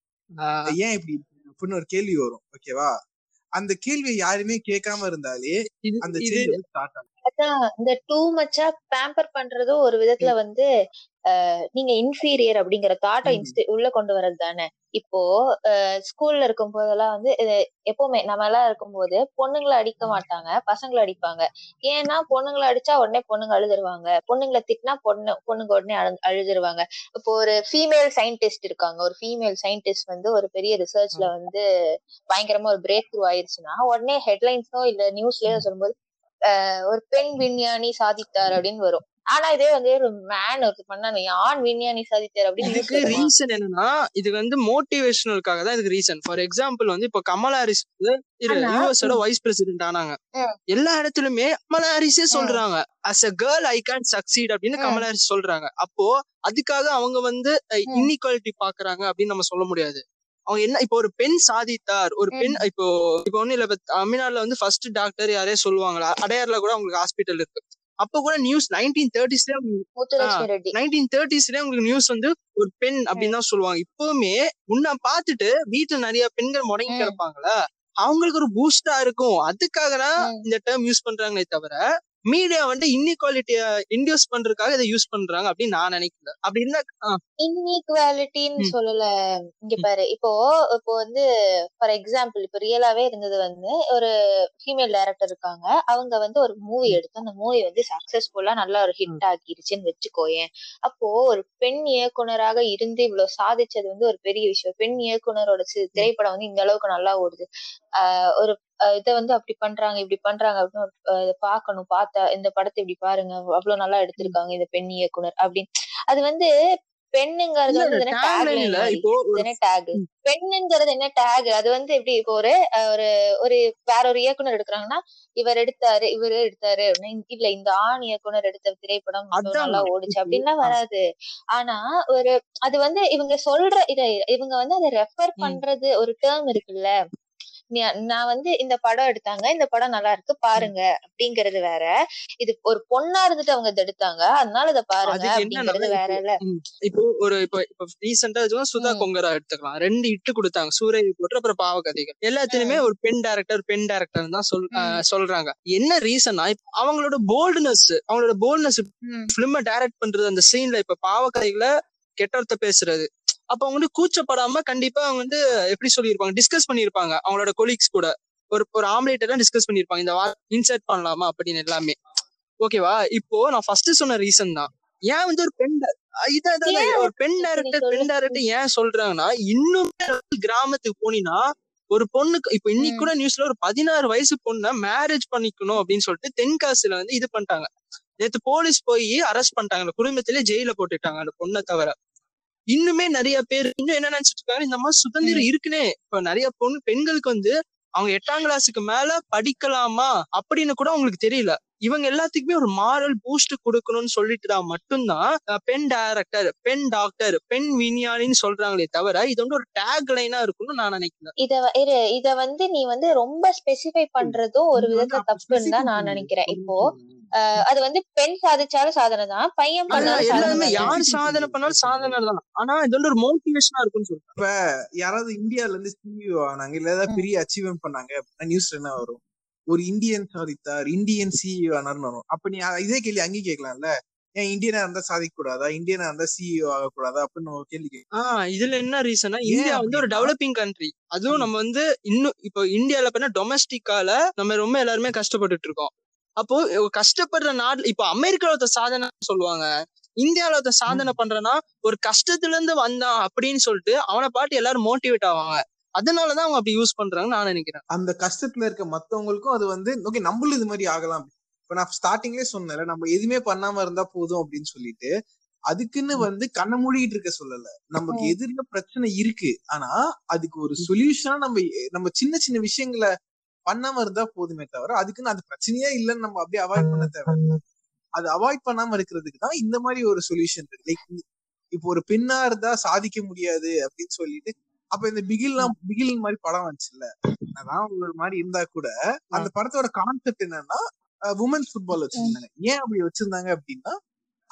ஆஹ் ஏன் இப்படி அப்படின்னு ஒரு கேள்வி வரும் ஓகேவா அந்த கேள்வியை யாருமே கேட்காம இருந்தாலே இது அந்த இது சேஞ்ச் வந்து ஸ்டார்ட் ஆகும் அதான் இந்த டூ மச்சா பேம்பர் பண்றதும் ஒரு விதத்துல வந்து அஹ், நீங்க இன்ஃபீரியர் அப்படிங்கிற தாட்டை ம். இன்ஸ்டி உள்ள கொண்டு வர்றது தானே இப்போ ஸ்கூல்ல இருக்கும் போதெல்லாம் வந்து இது எப்பவுமே நம்ம எல்லாம் இருக்கும்போது பொண்ணுங்களை அடிக்க மாட்டாங்க பசங்களை அடிப்பாங்க ஏன்னா பொண்ணுங்களை அடிச்சா உடனே பொண்ணுங்க அழுதுருவாங்க பொண்ணுங்களை திட்டினா பொண்ணு பொண்ணுங்க உடனே அழு அழுதுருவாங்க இப்போ ஒரு ஃபீமேல் சயின்டிஸ்ட் இருக்காங்க ஒரு ஃபீமேல் சயின்டிஸ்ட் வந்து ஒரு பெரிய ரிசர்ச்ல வந்து பயங்கரமா ஒரு பிரேக் த்ரூ ஆயிருச்சுன்னா உடனே ஹெட்லைன்ஸோ இல்ல நியூஸ்லயோ சொல்லும்போது ஆஹ் ஒரு பெண் விஞ்ஞானி சாதித்தார் அப்படின்னு வரும் ஆனா இதே வந்து ஒரு மேன் ஒருத்தர் பண்ணாங்க ஆண் விஞ்ஞானி சாதித்தார் அப்படின்னு news இதுக்கு வருமா? ரீசன் என்னன்னா இது வந்து மோட்டிவேஷனலுக்காக தான் இதுக்கு ரீசன் ஃபார் எக்ஸாம்பிள் வந்து இப்போ கமலா ஹாரிஸ் வந்து ஆனா, யூஎஸோட வைஸ் பிரசிடென்ட் ஆனாங்க ம். எல்லா இடத்துலயுமே கமலா ஹாரிஸே ம். சொல்றாங்க as a girl I can succeed அப்படின்னு ம். கமலா ஹாரிஸ் சொல்றாங்க அப்போ அதுக்காக அவங்க வந்து ம். இன்இக்வாலிட்டி பாக்குறாங்க அப்படின்னு நம்ம சொல்ல முடியாது அவங்க என்ன இப்போ ஒரு பெண் சாதித்தார் ஒரு பெண் இப்போ இப்போ ஒண்ணு இல்ல இப்ப தமிழ்நாடுல வந்து ஃபர்ஸ்ட் டாக்டர் யாரே சொல்லுவாங்களா அடையாறுல கூட உங்களுக்கு ஹாஸ்பிட்டல் இருக்கு அப்ப கூட நியூஸ் நைன்டீன் தேர்ட்டிஸ்ல முத்துலட்சுமி ரெட்டி நைன்டீன் தேர்ட்டிஸ்ல உங்களுக்கு நியூஸ் வந்து ஒரு பெண் அப்படின்னு தான் சொல்லுவாங்க இப்பவுமே முன்ன பார்த்துட்டு வீட்டுல நிறைய பெண்கள் முடங்கி ம். கிடப்பாங்களா அவங்களுக்கு ஒரு பூஸ்டா இருக்கும் அதுக்காக தான் ம். இந்த டேர்ம் யூஸ் பண்றாங்களே தவிர மீடியா வந்து இன்இக்வாலிட்டிய இன்டியூஸ் பண்றதுக்காக இதை யூஸ் பண்றாங்க அப்படின்னு நான் நினைக்கல அப்படி இருந்தா ஆ, இன்இக்வாலிட்டின்னு ம். சொல்லல இங்க ம். பாரு இப்போ இப்போ வந்து ஃபார் எக்ஸாம்பிள் இப்போ ரியலாவே இருந்தது வந்து ஒரு ஃபீமேல் டைரக்டர் இருக்காங்க அவங்க வந்து ஒரு மூவி ம். எடுத்து அந்த மூவி வந்து சக்சஸ்ஃபுல்லா நல்லா ஒரு ம். ஹிட் ஆக்கிருச்சுன்னு வச்சுக்கோயேன் அப்போ ஒரு பெண் இயக்குனராக இருந்து இவ்வளவு சாதிச்சது வந்து ஒரு பெரிய விஷயம் பெண் இயக்குனரோட சி- ம். திரைப்படம் வந்து இந்த அளவுக்கு நல்லா ஓடுது ஆஹ் ஒரு அஹ் இதை வந்து அப்படி பண்றாங்க இப்படி பண்றாங்க அப்படின்னு ஒரு, அஹ் இதை பார்க்கணும் பார்த்தா இந்த படத்தை இப்படி பாருங்க அவ்வளவு நல்லா ம். எடுத்திருக்காங்க இந்த பெண் இயக்குனர் அப்படின்னு அது வந்து பெண்ணுங்கிறது இல்ல வந்து இல்ல என்ன டேக்லைன் டேக்லைன் இல்ல மாதிரி இப்போ ஒரு என்ன டேக் ம். பெண்ணுங்கிறது என்ன டேக் அது வந்து எப்படி இப்போ ஒரு அஹ் ஒரு ஒரு வேற ஒரு இயக்குனர் எடுக்கிறாங்கன்னா இவர் எடுத்தாரு இவரு எடுத்தாரு அப்படின்னா, இந்த- இல்ல இந்த ஆண் இயக்குனர் எடுத்த திரைப்படம் இவ்வளவு அதான் நல்லா நான் ஓடுச்சு இப்போ அப்படின்லாம் ஆ, வராது ஆனா ஒரு அது வந்து இவங்க சொல்ற இத இவங்க வந்து அதை ரெஃபர் ம். பண்றது ஒரு டேர்ம் இருக்குல்ல நீ- நான் வந்து இந்த படம் எடுத்தாங்க இந்த படம் நல்லா இருக்கு ம். பாருங்க அப்படிங்கறது வேற இது ஒரு பொண்ணா இருந்துட்டு அவங்க இதை எடுத்தாங்க அதனால இதை பாருங்க அதுக்கு என்னன்னா அப்படிங்கறது வேற இப்போ இல்ல ம், இப்போ ஒரு இப்போ இப்போ ரீசெண்டா சுதா ம் கொங்கரா எடுத்துக்கலாம் ரெண்டு இட்டு கொடுத்தாங்க சூரிய போட்டு அப்புறம் பாவகதைகள் எல்லாத்துலயுமே ம் ஒரு பெண் டைரக்டர் பெண் டைரக்டர் தான் சொல் ம் ஆஹ் சொல்றாங்க என்ன ரீசன்னா அவங்களோட போல்ட்னஸ் அவங்களோட போல்ட்னஸ் ம் பிலிம டைரக்ட் பண்றது அந்த சீன்ல இப்ப பாவக்கதைகளை கெட்டர்த்த பேசுறது அப்ப அவங்க வந்து கூச்சப்படாம கண்டிப்பா அவங்க வந்து எப்படி சொல்லியிருப்பாங்க டிஸ்கஸ் பண்ணியிருப்பாங்க அவங்களோட கொலீக்ஸ் கூட ஒரு ஒரு ஆம்லேட் எல்லாம் டிஸ்கஸ் பண்ணியிருப்பாங்க இந்த இன்சர்ட் பண்ணலாமா அப்படின்னு எல்லாமே ஓகேவா இப்போ நான் ஃபர்ஸ்ட் சொன்ன ரீசன் தான் ஏன் வந்து ஒரு பெண் di- அஹ் இதான் இதான் ஏன் ஒரு பெண் சரி டைரக்டர் சொல்லு பெண் டைரக்டர் ஏன் சொல்றாங்கன்னா இன்னுமே கிராமத்துக்கு போனீங்கன்னா ஒரு பொண்ணுக்கு இப்ப இன்னைக்கு ம் கூட நியூஸ்ல ஒரு பதினாறு வயசு பொண்ணை மேரேஜ் பண்ணிக்கணும் அப்படின்னு சொல்லிட்டு தென்காசில வந்து இது பண்ணிட்டாங்க நேத்து போலீஸ் போய் அரெஸ்ட் பண்ணிட்டாங்க அந்த குடும்பத்திலே ஜெயில போட்டுட்டாங்க அந்த பொண்ணை தவிர இன்னுமே நிறைய பேர் இன்னும் என்ன நினைச்சிட்டு இருக்காங்க இந்த மாதிரி சுதந்திரம் ம் இருக்குனே இப்ப நிறைய பொண்ணு பெண்களுக்கு வந்து அவங்க எட்டாம் கிளாஸுக்கு மேல படிக்கலாமா அப்படின்னு கூட அவங்களுக்கு தெரியல இவங்க எல்லாத்துக்குமே ஒரு மாரல் பூஸ்ட் கொடுக்கணும்னு சொல்லிட்டு தான் மட்டும்தான் அஹ், பெண் டைரக்டர் பெண் டாக்டர் பெண் விஞ்ஞானின்னு சொல்றாங்களே தவிர இது வந்து ஒரு டேக் லைனா இருக்கும்னு நான் நினைக்கிறேன் இத வ- இரு இத வந்து நீ வந்து ரொம்ப ஸ்பெசிஃபை பண்றதும் ஒரு இது வந்து விதத்துல அப்ப தப்புன்னு ஸ்பெசிஃபை தான் நான் பண்ணல நினைக்கிறேன் ஒரு இப்போ நிமிஷம் அஹ் அது வந்து பெண் சாதிச்சாலும் சாதனை தான் பையன் அதான் பண்ணாலும் சாதனை எல்லாருமே தானே யார் ஸ்பெசிஃபை சாதனை பண்ணல பண்ணாலும் சாதனை தான் ஆனா இது வந்து ஒரு மோட்டிவேஷனா இருக்கும்னு சொல்றேன் இப்ப யாராவது இந்தியால இருந்து சிஇஓ ஆனாங்க இல்ல ஏதாவது ம் பெரிய அச்சீவ்மெண்ட் பண்ணாங்க அப்படின்னா நியூஸ்ல என்ன வரும் ஒரு இந்தியன் சாதித்தார் இந்தியன் சிஇஓ ஆனார்னு வரும் அப்ப நீ அ- இதே கேள்வி அங்கேயும் கேட்கலாம்ல ஏன் இந்தியனா இருந்தா சாதிக்க கூடாதா இந்தியனா இருந்தா சிஇஓ ஆகக்கூடாதா அப்படின்னு ஒரு கேள்வி கேட்கலாம் ஆஹ் இதுல என்ன ரீசன்னா ஏன் இந்தியா வந்து ஒரு அப்படின்னா டெவலப்பிங் கண்ட்ரி அதுவும் ம், நம்ம வந்து இன்னும் இப்போ இந்தியால பண்ண டொமஸ்டிக்கால நம்ம ரொம்ப எல்லாருமே கஷ்டப்பட்டுட்டு இருக்கோம் அப்போ இவ கஷ்டப்படுற நாடு இப்போ அமெரிக்கால ஒருத்த சாதனை சொல்லுவாங்க இந்தியால ஒருத்த ம். சாதனை பண்றனா ஒரு கஷ்டத்துல இருந்து வந்தான் அப்படின்னு சொல்லிட்டு அவனை பாட்டு எல்லாரும் மோட்டிவேட் ஆவாங்க அதனாலதான் அவங்க அப்படி யூஸ் பண்றாங்கன்னு நான் நினைக்கிறேன் அந்த கஷ்டத்துல இருக்க மத்தவங்களுக்கும் அது வந்து ஓகே நம்மளும் இது மாதிரி ஆகலாம் இப்ப நான் ஸ்டார்டிங்லேயே சொன்னேன்ல நம்ம எதுவுமே பண்ணாம இருந்தா போதும் அப்படின்னு சொல்லிட்டு அதுக்குன்னு ம். வந்து கண்ண மூடிட்டு இருக்க சொல்லல நமக்கு ம் எதிரில பிரச்சனை இருக்கு ஆனா அதுக்கு ஒரு சொல்யூஷனா நம்ம நம்ம சின்ன சின்ன விஷயங்களை பண்ணாம இருந்தா போதுமே தவிர அதுக்குன்னு அது பிரச்சனையே இல்லைன்னு நம்ம அப்படியே அவாய்ட் பண்ண தேவை அது அவாய்ட் பண்ணாம இருக்கிறதுக்கு தான் இந்த மாதிரி ஒரு சொல்யூஷன் இருக்கு லைக் இப்போ ஒரு பெண்ணா இருந்தா சாதிக்க முடியாது அப்படின்னு சொல்லிட்டு அப்ப இந்த பிகில்லாம் பிகில் மாதிரி படம் வந்துச்சுல்ல அதான் ஒரு மாதிரி இருந்தா கூட அந்த படத்தோட கான்செப்ட் என்னன்னா உமன்ஸ் ஃபுட்பால் வச்சிருந்தாங்க ஏன் அப்படி வச்சிருந்தாங்க அப்படின்னா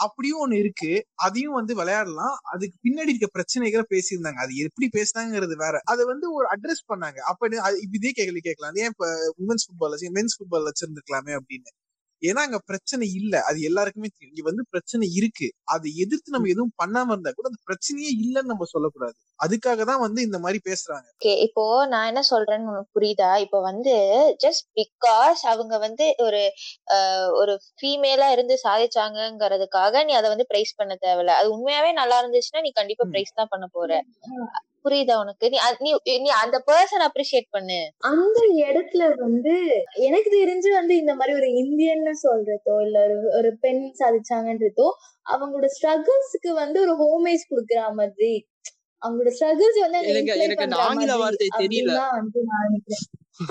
அப்படியும் ஒண்ணு இருக்கு அதையும் வந்து விளையாடலாம் அதுக்கு பின்னாடி இருக்க பிரச்சனைகளை பேசியிருந்தாங்க அது எப்படி பேசினாங்கிறது வேற அதை வந்து ஒரு அட்ரஸ் பண்ணாங்க அப்ப நீ- அது- இப்ப இதே கேள்வி கேட்கலாம் ஏன் இப்ப உமன்ஸ் ஃபுட்பால் வச்சு மென்ஸ் ஃபுட்பால் வச்சிருந்துருக்கலாமே அப்படின்னு ஏன்னா அங்க பிரச்சனை இல்ல அது எல்லாருக்குமே தெரியும் இங்க வந்து பிரச்சனை இருக்கு அதை எதிர்த்து நம்ம எதுவும் பண்ணாம இருந்தா கூட அந்த பிரச்சனையே இல்லைன்னு நம்ம சொல்லக்கூடாது அதுக்காக தான் வந்து இந்த மாதிரி பேசுறாங்க ஓகே இப்போ நான் என்ன சொல்றேன்னு உனக்கு புரியுதா இப்போ வந்து ஜஸ்ட் பிகாஸ் அவங்க வந்து ஒரு ஆஹ், ஒரு ஃபீமேலா இருந்து சாதிச்சாங்கங்கிறதுக்காக நீ அதை வந்து பிரைஸ் பண்ண தேவையில்ல அது உண்மையாவே நல்லா இருந்துச்சுன்னா நீ கண்டிப்பா ம். பிரைஸ் தான் பண்ண போற புரியுதா உனக்கு நீ அ- நீ நீ அந்த பர்சன் அப்ரிஷியேட் பண்ணு அந்த இடத்துல வந்து எனக்கு தெரிஞ்சு வந்து இந்த மாதிரி ஒரு இந்தியன்னு சொல்றதோ இல்ல ஒரு- ஒரு பெண் சாதிச்சாங்கன்றதோ அவங்களோட ஸ்ட்ரகிள்ஸ்க்கு வந்து ஒரு ஹோமேஜ் குடுக்குற மாதிரி அவங்களோட ஸ்ட்ரகிள்ஸ் வந்து அங்க எனக்கு- imply எனக்கு அந்த பண்ற ஆங்கில மாதிரி வார்த்தை தெரியல. அப்படின்தான் வந்து நான் நினைக்கிறேன்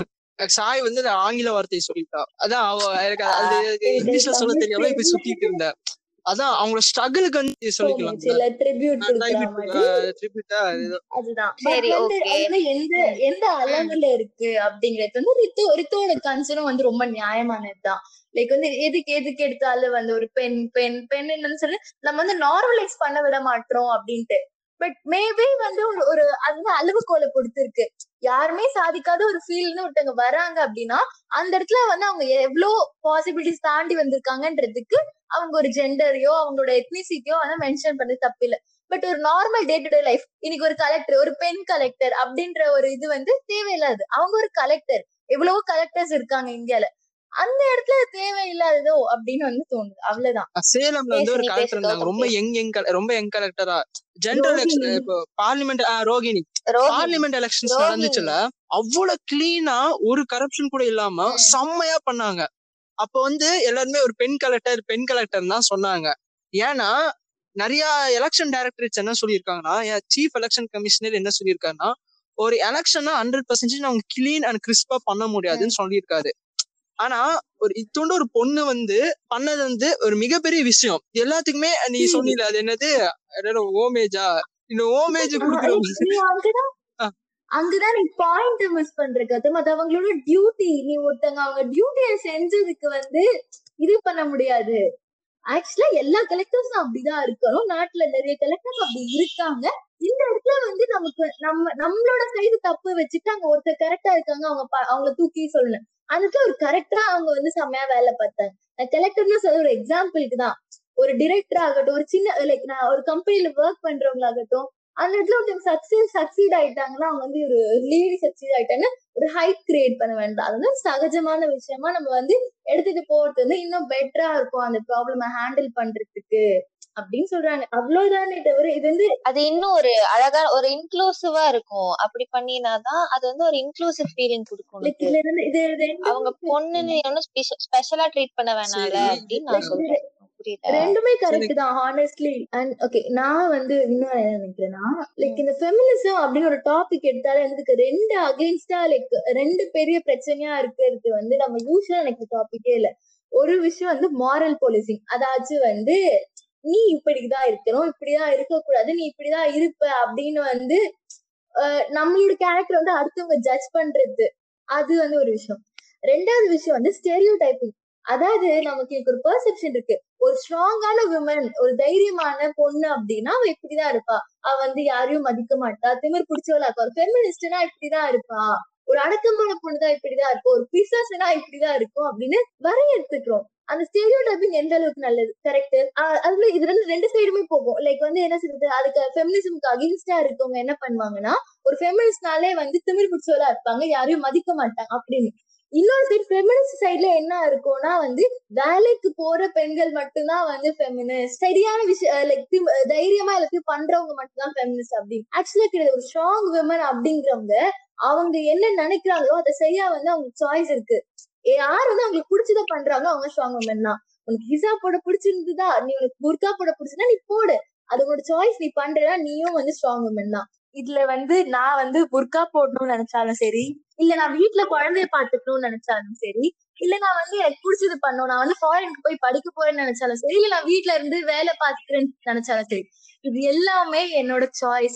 சாய் வந்து அந்த ஆங்கில வார்த்தையை சொல்லிட்டா அதான் அவ எனக்கு அது எனக்கு எனக்கு இங்கிலீஷ்ல சொல்ல தமிழ் தெரியாம இப்ப தெரியல. சுத்திட்டு இருந்தேன் அதான் அவங்களோட ஸ்ட்ரகிளுக்கு வந்து சொல்லிக்கலாம் Homage இல்ல ட்ரிபியூட் குடுக்குற மாதிரி ட்ரிபியூட்டா அதுதான் சரி, But வந்து okay. அது வந்து எந்த எந்த அளவுல இருக்கு அப்படிங்கறது வந்து ரித்து ரித்தோட கன்சர்னும் வந்து ரொம்ப நியாயமானதுதான் லைக் வந்து எதுக்கு எதுக்கு எடுத்தாலும் வந்து ஒரு பெண் பெண் பெண் என்னன்னு சொல்லி நம்ம வந்து நார்மலைஸ் பண்ண விட மாட்டோம் அப்படின்ட்டு பட் மேபி வந்து ஒரு ஒரு அது வந்து அளவுகோலை பொறுத்து இருக்கு யாருமே சாதிக்காத ஒரு ஃபீல்ட்னு ஒருத்தவங்க வராங்க அப்படின்னா அந்த இடத்துல வந்து அவங்க எவ்வளவு பாசிபிலிட்டிஸ் தாண்டி வந்திருக்காங்கன்றதுக்கு அவங்க ஒரு ஜெண்டரையோ அவங்களோட எத்னிசிட்டியோ வந்து மென்ஷன் பண்ணது தப்பில்லை பட் ஒரு normal day to day life இன்னைக்கு ஒரு கலெக்டர் ஒரு பெண் கலெக்டர் அப்படின்ற ஒரு இது வந்து தேவையில்லாது அவங்க ஒரு கலெக்டர் எவ்வளவோ கலெக்டர்ஸ் இருக்காங்க இந்தியால அந்த இடத்துல அது தேவையில்லாததோ அப்படின்னு வந்து தோணுது அவ்வளவுதான் சேலம்ல வந்து ஒரு பேசு, நீ கலெக்டர் பேசு, இருந்தாங்க ரொம்ப கௌதம், யங் யங் ரொம்ப யங் கலெக்டரா ஜெனரல் ரோஹிணி. இப்போ parliament Rohini Rohini parliament elections Rohini. நடந்துச்சுல அவ்வளவு கிளீனா ஒரு கரப்ஷன் கூட இல்லாம ம். செம்மையா பண்ணாங்க அப்ப வந்து எல்லாருமே ஒரு பெண் கலெக்டர் பெண் கலெக்டர் தான் சொன்னாங்க ஏன்னா நிறைய எலெக்ஷன் டைரக்டரேட்ஸ் என்ன சொல்லியிருக்காங்கன்னா சீஃப் எலெக்ஷன் கமிஷனர் என்ன சொல்லியிருக்காருன்னா ஒரு எலெக்ஷனா ஹண்ட்ரட் பர்சன்டேஜ் அவங்க கிளீன் அண்ட் கிறிஸ்பா பண்ண முடியாதுன்னு சொல்லியிருக்காரு ஆனா ஒரு இத்தோண்டு ஒரு பொண்ணு வந்து பண்ணது வந்து ஒரு மிகப்பெரிய விஷயம் எல்லாத்துக்குமே நீ ம். சொன்னீல அது என்னது என்னது ஓமேஜா இந்த ஓமேஜ் கொடுக்குற நீ அங்கதான் ஆ. அங்கதான் நீ பாயிண்ட் மிஸ் பண்ற கதம் அது அவங்களோட டியூட்டி நீ ஒருத்தங்க அவங்க டியூட்டியை செஞ்சதுக்கு வந்து இது பண்ண முடியாது ஆக்சுவலா எல்லா கலெக்டர்ஸும் அப்படிதான் இருக்கணும் நாட்டுல நிறைய கலெக்டர்ஸ் அப்படி இருக்காங்க இந்த இடத்துல வந்து நமக்கு நம்ம நம்மளோட சைடு தப்பு வச்சுட்டு அங்க ஒருத்தர் கரெக்டா இருக்காங்க அவங்க ப- அவங்கள தூக்கி சொல்லணும் அந்த இடத்துல ஒரு கரெக்டா அவங்க வந்து செம்மையா வேலை பார்த்தாங்க நான் கலெக்டர்னு சொல்ல ஒரு எக்ஸாம்பிளுக்கு தான் ஒரு டிரெக்டர் ஆகட்டும் ஒரு சின்ன லைக் நான் ஒரு கம்பெனில ஒர்க் பண்றவங்களாகட்டும் அந்த இடத்துல ஒருத்தவங்க சக்சஸ் சக்சீட் ஆயிட்டாங்கன்னா அவங்க வந்து ஒரு லீடி சக்சீட் ஆயிட்டாங்கன்னா ஒரு ஹைட் கிரியேட் பண்ண வேண்டாம் அது வந்து சகஜமான விஷயமா நம்ம வந்து எடுத்துட்டு போறது வந்து இன்னும் பெட்டரா இருக்கும் அந்த ப்ராப்ளம ஹேண்டில் பண்றதுக்கு அப்படின்னு சொல்றாங்க அவ்வளவுதானே தவிர இது வந்து அது இன்னும் ஒரு அழகா ஒரு இன்க்ளூசிவா இருக்கும் அப்படி பண்ணினாதான் அது வந்து ஒரு இன்க்ளூசிவ் ஃபீலிங் கொடுக்கும் லைக் உனக்கு இதுல இருந்து இது ரெண்டுமே அவங்க பொண்ணுன்னு ஒன்னும் ஸ்பெஷலா ட்ரீட் பண்ண வேணாம்ல சரி. அப்படின்னு நான் Like சொல்றேன் புரியுதா ரெண்டுமே கரெக்ட் தான் ஹானஸ்ட்லி அண்ட் ஓகே நான் வந்து இன்னும் என்ன நினைக்கிறேன்னா லைக் இந்த ஃபெமினிசம் அப்படின்னு ஒரு டாபிக் எடுத்தாலே வந்து இதுக்கு ரெண்டு அகைன்ஸ்டா லைக் ரெண்டு பெரிய பிரச்சனையா இருக்கிறது வந்து நம்ம யூஸ்வலா எனக்கு டாபிக்கே இல்ல ஒரு விஷயம் வந்து மாரல் போலீசிங் அதாச்சும் வந்து நீ இப்படிதான் இருக்கணும் இப்படிதான் இருக்கக்கூடாது நீ இப்படிதான் இருப்ப அப்படின்னு வந்து அஹ், நம்மளோட கேரக்டர் வந்து அடுத்தவங்க ஜட்ஜ் பண்றது அது வந்து ஒரு விஷயம் ரெண்டாவது விஷயம் வந்து ஸ்டெரியோ டைப்பிங் அதாவது நமக்கு இன்னைக்கு ஒரு பெர்செப்ஷன் இருக்கு ஒரு ஸ்ட்ராங்கான விமன் ஒரு தைரியமான பொண்ணு அப்படின்னா அவ இப்படிதான் இருப்பா அவ வந்து யாரையும் மதிக்க மாட்டா திமிர் பிடிச்சவளா இருப்பா ஒரு ஃபெமினிஸ்ட்னா இப்படிதான் இருப்பா ஒரு அடக்கமான பொண்ணுதான் இப்படிதான் இருக்கும் ஒரு பிசாசுனா இப்படிதான் இருக்கும் அப்படின்னு வரையறுத்துக்கிறோம் அந்த ஸ்டேரியோ டைப்பிங் எந்த அளவுக்கு நல்லது கரெக்ட் அதுல இது ரெண்டு ரெண்டு சைடுமே போகும் லைக் வந்து என்ன சொல்றது அதுக்கு ஃபெமினிசம்க்கு அகேன்ஸ்டா இருக்கவங்க என்ன பண்ணுவாங்கன்னா ஒரு ஃபெமினிஸ்ட்னாலே வந்து திமிர் பிடிச்சவளா இருப்பாங்க யாரையும் மதிக்க மாட்டாங்க அப்படின்னு இன்னொரு சைடு ஃபெமினிஸ்ட் சைடுல என்ன இருக்கும்னா வந்து வேலைக்கு போற பெண்கள் மட்டும்தான் வந்து ஃபெமினிஸ்ட் சரியான விஷயம் லைக் தைரியமா எல்லாத்தையும் பண்றவங்க மட்டும்தான் ஃபெமினிஸ்ட் அப்படின்னு ஆக்சுவலா கிடையாது ஒரு ஸ்ட்ராங் விமன் அப்படிங்கிறவங்க அவங்க என்ன நினைக்கிறாங்களோ அதை செய்ய வந்து அவங்களுக்கு சாய்ஸ் இருக்கு யார் வந்து அவங்களுக்கு பிடிச்சத பண்றாங்க அவங்க ஸ்ட்ராங் விமன் தான் உனக்கு ஹிசா போட பிடிச்சிருந்ததா நீ உனக்கு புர்கா போட பிடிச்சிருந்தா நீ போடு அது உன்னோட சாய்ஸ் நீ பண்றதா நீயும் வந்து ஸ்ட்ராங் விமன் தான் இதுல வந்து நான் வந்து புர்கா போடணும்னு நினைச்சாலும் சரி இல்ல நான் வீட்ல குழந்தைய பாத்துக்கணும்னு நினைச்சாலும் சரி இல்ல நான் வந்து எனக்கு பிடிச்சது பண்ணணும் நான் வந்து ஃபாரினுக்கு போய் படிக்க போறேன்னு நினைச்சாலும் சரி இல்ல நான் வீட்ல இருந்து வேலை பாத்துக்கிறேன்னு நினைச்சாலும் சரி இது எல்லாமே என்னோட சாய்ஸ்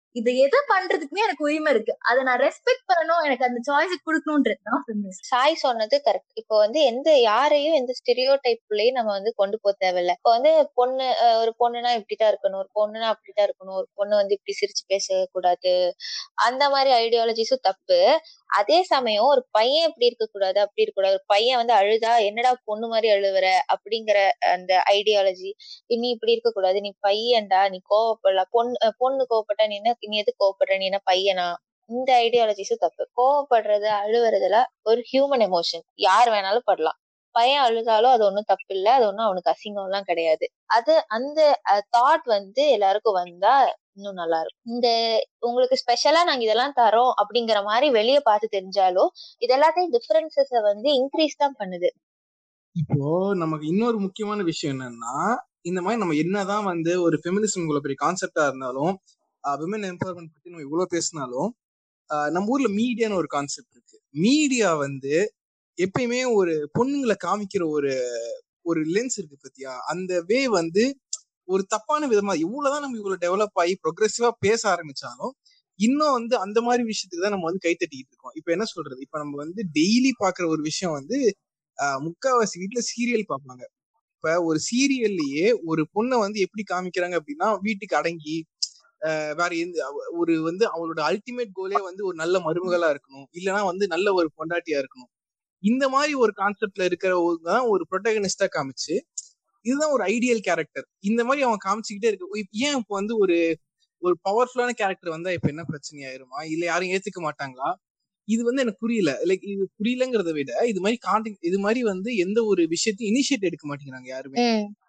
இதை எதை பண்றதுக்குமே எனக்கு உரிமை இருக்கு அதை நான் ரெஸ்பெக்ட் பண்ணணும் எனக்கு அந்த சாய்ஸ் கொடுக்கணும்ன்றது தான் ஃபெமினிஸ்ட் சாய் சொன்னது கரெக்ட் இப்போ வந்து எந்த யாரையும் எந்த ஸ்டெரியோ டைப்லயும் நம்ம வந்து கொண்டு போக தேவையில்ல இப்போ வந்து பொண்ணு அஹ் ஒரு பொண்ணுனா இப்படிதான் இருக்கணும் ஒரு பொண்ணுனா அப்படிதான் இருக்கணும் ஒரு பொண்ணு வந்து இப்படி சிரிச்சு பேசக்கூடாது அந்த மாதிரி ஐடியாலஜிஸும் தப்பு அதே சமயம் ஒரு பையன் இப்படி இருக்க கூடாது அப்படி இருக்க கூடாது ஒரு பையன் வந்து அழுதா என்னடா பொண்ணு மாதிரி அழுவுற அப்படிங்கிற அந்த ஐடியாலஜி நீ இப்படி இருக்க கூடாது நீ பையன்டா நீ கோவப்படலாம் பொண்ணு அஹ் பொண்ணு கோவப்பட்டா நீ என்ன நீ எது கோவப்படுற நீ என்ன பையனா இந்த ஐடியாலஜிஸும் தப்பு கோவப்படுறது அழுவுறதுல ஒரு ஹியூமன் எமோஷன் யார் வேணாலும் படலாம் பையன் அழுதாலும் அது ஒண்ணும் தப்பு இல்ல அது ஒண்ணும் அவனுக்கு அசிங்கம் எல்லாம் கிடையாது அது அந்த தாட் வந்து எல்லாருக்கும் வந்தா இன்னும் நல்லா இருக்கும் இந்த உங்களுக்கு ஸ்பெஷலா நாங்க இதெல்லாம் தரோம் அப்படிங்கிற மாதிரி வெளியே பார்த்து தெரிஞ்சாலும் இது எல்லாத்தையும் டிஃபரன்சஸ வந்து இன்க்ரீஸ் தான் பண்ணுது இப்போ நமக்கு இன்னொரு முக்கியமான விஷயம் என்னன்னா இந்த மாதிரி நம்ம என்னதான் வந்து ஒரு ஃபெமினிசம் இவ்வளவு பெரிய கான்செப்டா இருந்தாலும் விமன் எம்பவர்மெண்ட் பத்தி நம்ம இவ்வளவு பேசினாலும் ஆஹ் நம்ம ஊர்ல மீடியான்னு ஒரு கான்செப்ட் இருக்கு மீடியா வந்து எப்பயுமே ஒரு பொண்ணுங்களை காமிக்கிற ஒரு ஒரு லென்ஸ் இருக்கு பத்தியா அந்த வே வந்து ஒரு தப்பான விதமா இவ்வளவுதான் நம்ம இவ்வளவு டெவலப் ஆகி ப்ரொக்ரெசிவா பேச ஆரம்பிச்சாலும் இன்னும் வந்து அந்த மாதிரி விஷயத்துக்கு தான் நம்ம வந்து கை தட்டிக்கிட்டு இருக்கோம் இப்ப என்ன சொல்றது இப்ப நம்ம வந்து டெய்லி பாக்குற ஒரு விஷயம் வந்து ஆஹ் முக்காவாசி வீட்டுல சீரியல் பார்ப்பாங்க இப்ப ஒரு சீரியல்லையே ஒரு பொண்ணை வந்து எப்படி காமிக்கிறாங்க அப்படின்னா வீட்டுக்கு அடங்கி ஆஹ் வேற எந்த அவ- ஒரு வந்து அவளோட அல்டிமேட் கோலே வந்து ஒரு நல்ல மருமகளா இருக்கணும் இல்லைன்னா வந்து நல்ல ஒரு பொண்டாட்டியா இருக்கணும் இந்த மாதிரி ஒரு கான்செப்ட்ல இருக்கிறவங்க தான் ஒரு ப்ரொட்டகனிஸ்டா காமிச்சு இதுதான் ஒரு ஐடியல் கேரக்டர் இந்த மாதிரி அவன் காமிச்சுக்கிட்டே இருக்கு இப்ப ஏன் இப்போ வந்து ஒரு ஒரு பவர்ஃபுல்லான கேரக்டர் வந்தா இப்ப என்ன பிரச்சனை ஆயிருமா இல்ல யாரும் ஏத்துக்க மாட்டாங்களா இது வந்து எனக்கு புரியல லைக் இது புரியலங்கிறத விட இது மாதிரி காண்டி இது மாதிரி வந்து எந்த ஒரு விஷயத்தையும் இனிஷியேட் எடுக்க மாட்டேங்கிறாங்க யாருமே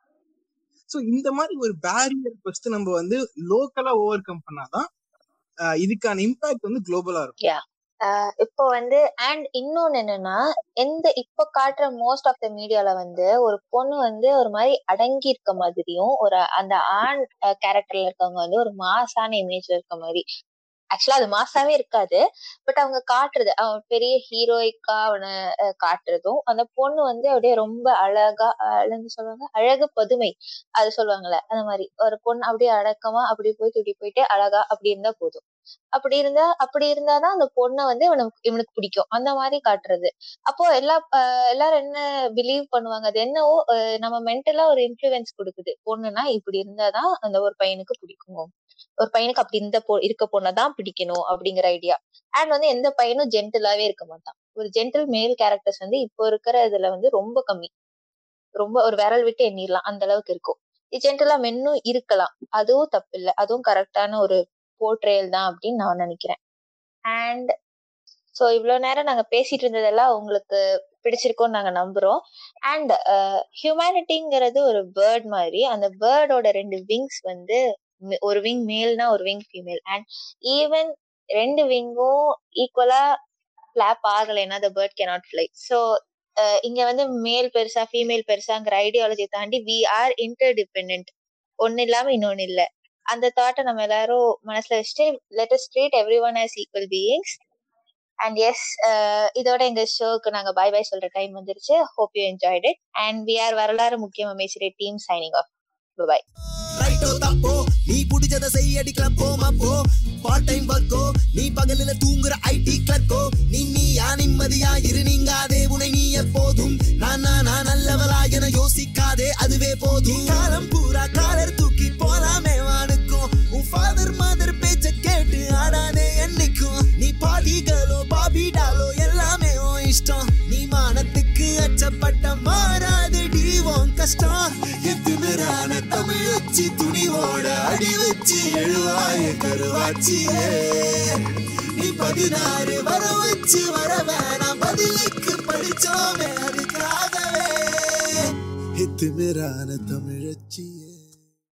சோ இந்த மாதிரி ஒரு பேரியர் ஃபர்ஸ்ட் நம்ம வந்து லோக்கலா ஓவர் கம் பண்ணாதான் ஆஹ் இதுக்கான இம்பாக்ட் வந்து குளோபலா இருக்கும் ஆஹ் இப்போ வந்து அண்ட் இன்னொன்னு என்னன்னா எந்த இப்ப காட்டுற மோஸ்ட் ஆஃப் த மீடியால வந்து ஒரு பொண்ணு வந்து ஒரு மாதிரி அடங்கி இருக்க மாதிரியும் ஒரு அந்த ஆண் கேரக்டர்ல இருக்கவங்க வந்து ஒரு மாசான இமேஜ்ல இருக்க மாதிரி ஆக்சுவலா அது மாசாவே இருக்காது பட் அவங்க காட்டுறது அவன் பெரிய ஹீரோயிக்கா அவனை அஹ், காட்டுறதும் அந்த பொண்ணு வந்து அப்படியே ரொம்ப அழகா அழகு சொல்லுவாங்க அழகு பதுமை அது சொல்லுவாங்கல்ல அந்த மாதிரி ஒரு பொண்ணு அப்படியே அடக்கமா அப்படி போயிட்டு இப்படி போயிட்டு அழகா அப்படி இருந்தா போதும் அப்படி இருந்தா அப்படி இருந்தாதான் அந்த பொண்ணை வந்து இவனுக்கு இவனுக்கு பிடிக்கும் அந்த மாதிரி காட்டுறது அப்போ எல்லா அஹ் எல்லாரும் என்ன பிலீவ் பண்ணுவாங்க அது என்னவோ அஹ் நம்ம மென்டலா ஒரு இன்ஃபுளுன்ஸ் கொடுக்குது பொண்ணுனா இப்படி இருந்தாதான் அந்த ஒரு பையனுக்கு பிடிக்கும் ஒரு பையனுக்கு அப்படி இந்த பொ இருக்க பொண்ணதான் பிடிக்கணும் அப்படிங்கிற ஐடியா அண்ட் வந்து எந்த பையனும் ஜென்டிலாவே இருக்க மாட்டான் ஒரு ஜென்டில் மேல் கேரக்டர்ஸ் வந்து இப்போ இருக்கிற இதுல வந்து ரொம்ப கம்மி ரொம்ப ஒரு விரல் விட்டு எண்ணிடலாம் அந்த அளவுக்கு இருக்கும் ஜென்டலா மென்னும் இருக்கலாம் அதுவும் தப்பு இல்லை அதுவும் கரெக்டான ஒரு போர்ட்ரேல் தான் அப்படின்னு நான் நினைக்கிறேன் அண்ட் சோ இவ்வளவு நேரம் நாங்க பேசிட்டு இருந்ததெல்லாம் உங்களுக்கு பிடிச்சிருக்கும்னு நாங்க நம்புறோம் அண்ட் ஹியூமனிட்டிங்கிறது ஒரு பேர்ட் மாதிரி அந்த பேர்டோட ரெண்டு விங்ஸ் வந்து ம- ஒரு விங் மேல்னா ஒரு விங் ஃபீமேல் அண்ட் ஈவன் ரெண்டு விங்கும் ஈக்குவலா ஃபிளாப் ஆகலைன்னா the bird cannot fly so இங்க வந்து மேல் பெருசா ஃபீமேல் பெருசாங்கிற ஐடியாலஜி தாண்டி வி ஆர் இன்டர் டிபெண்ட் ஒன்னு இல்லாம இன்னொன்னு இல்ல அந்த தாட்டை நம்ம எல்லாரும் மனசுல வச்சுட்டு let us treat everyone as equal beings and yes இதோட எங்க ஷோக்கு நாங்க பை பை சொல்ற டைம் வந்துருச்சு hope you enjoyed it and we are வரலாறு முக்கியம் அமைச்சரே டீம் சைனிங் ஆஃப் பை ரைட்டோ தப்போ நீ புடிச்சத செய்யடி கிளப்போ மப்போ பார்ட் டைம் ஒர்க்கோ நீ பகலில தூங்குற ஐடி கிளர்க்கோ நீ நீயா நிம்மதியா இரு நீங்காதே உனை நீ எப்போதும் நான் நானா நல்லவளா என யோசிக்காதே அதுவே போதும் காலம் பூரா காலர் தூக்கி போலாமே வானுக்கும் உன் ஃபாதர் மதர் பேச்ச கேட்டு ஆடாதே என்னைக்கும் நீ பாடிகளோ பாபிடாலோ எல்லாமே உன் இஷ்டம் நீ மானத்துக்கு அச்சப்பட்ட மாறாதடி உன் கஷ்டம் எத்துமரான தமிழ் வச்சு துணிவோட அடி வச்சு எழுவாய கருவாச்சியே நீ பதினாறு வர வச்சு வர வேணாம் பதிலுக்கு படிச்சோமே அதுக்காகவே எத்துமரான தமிழச்சியே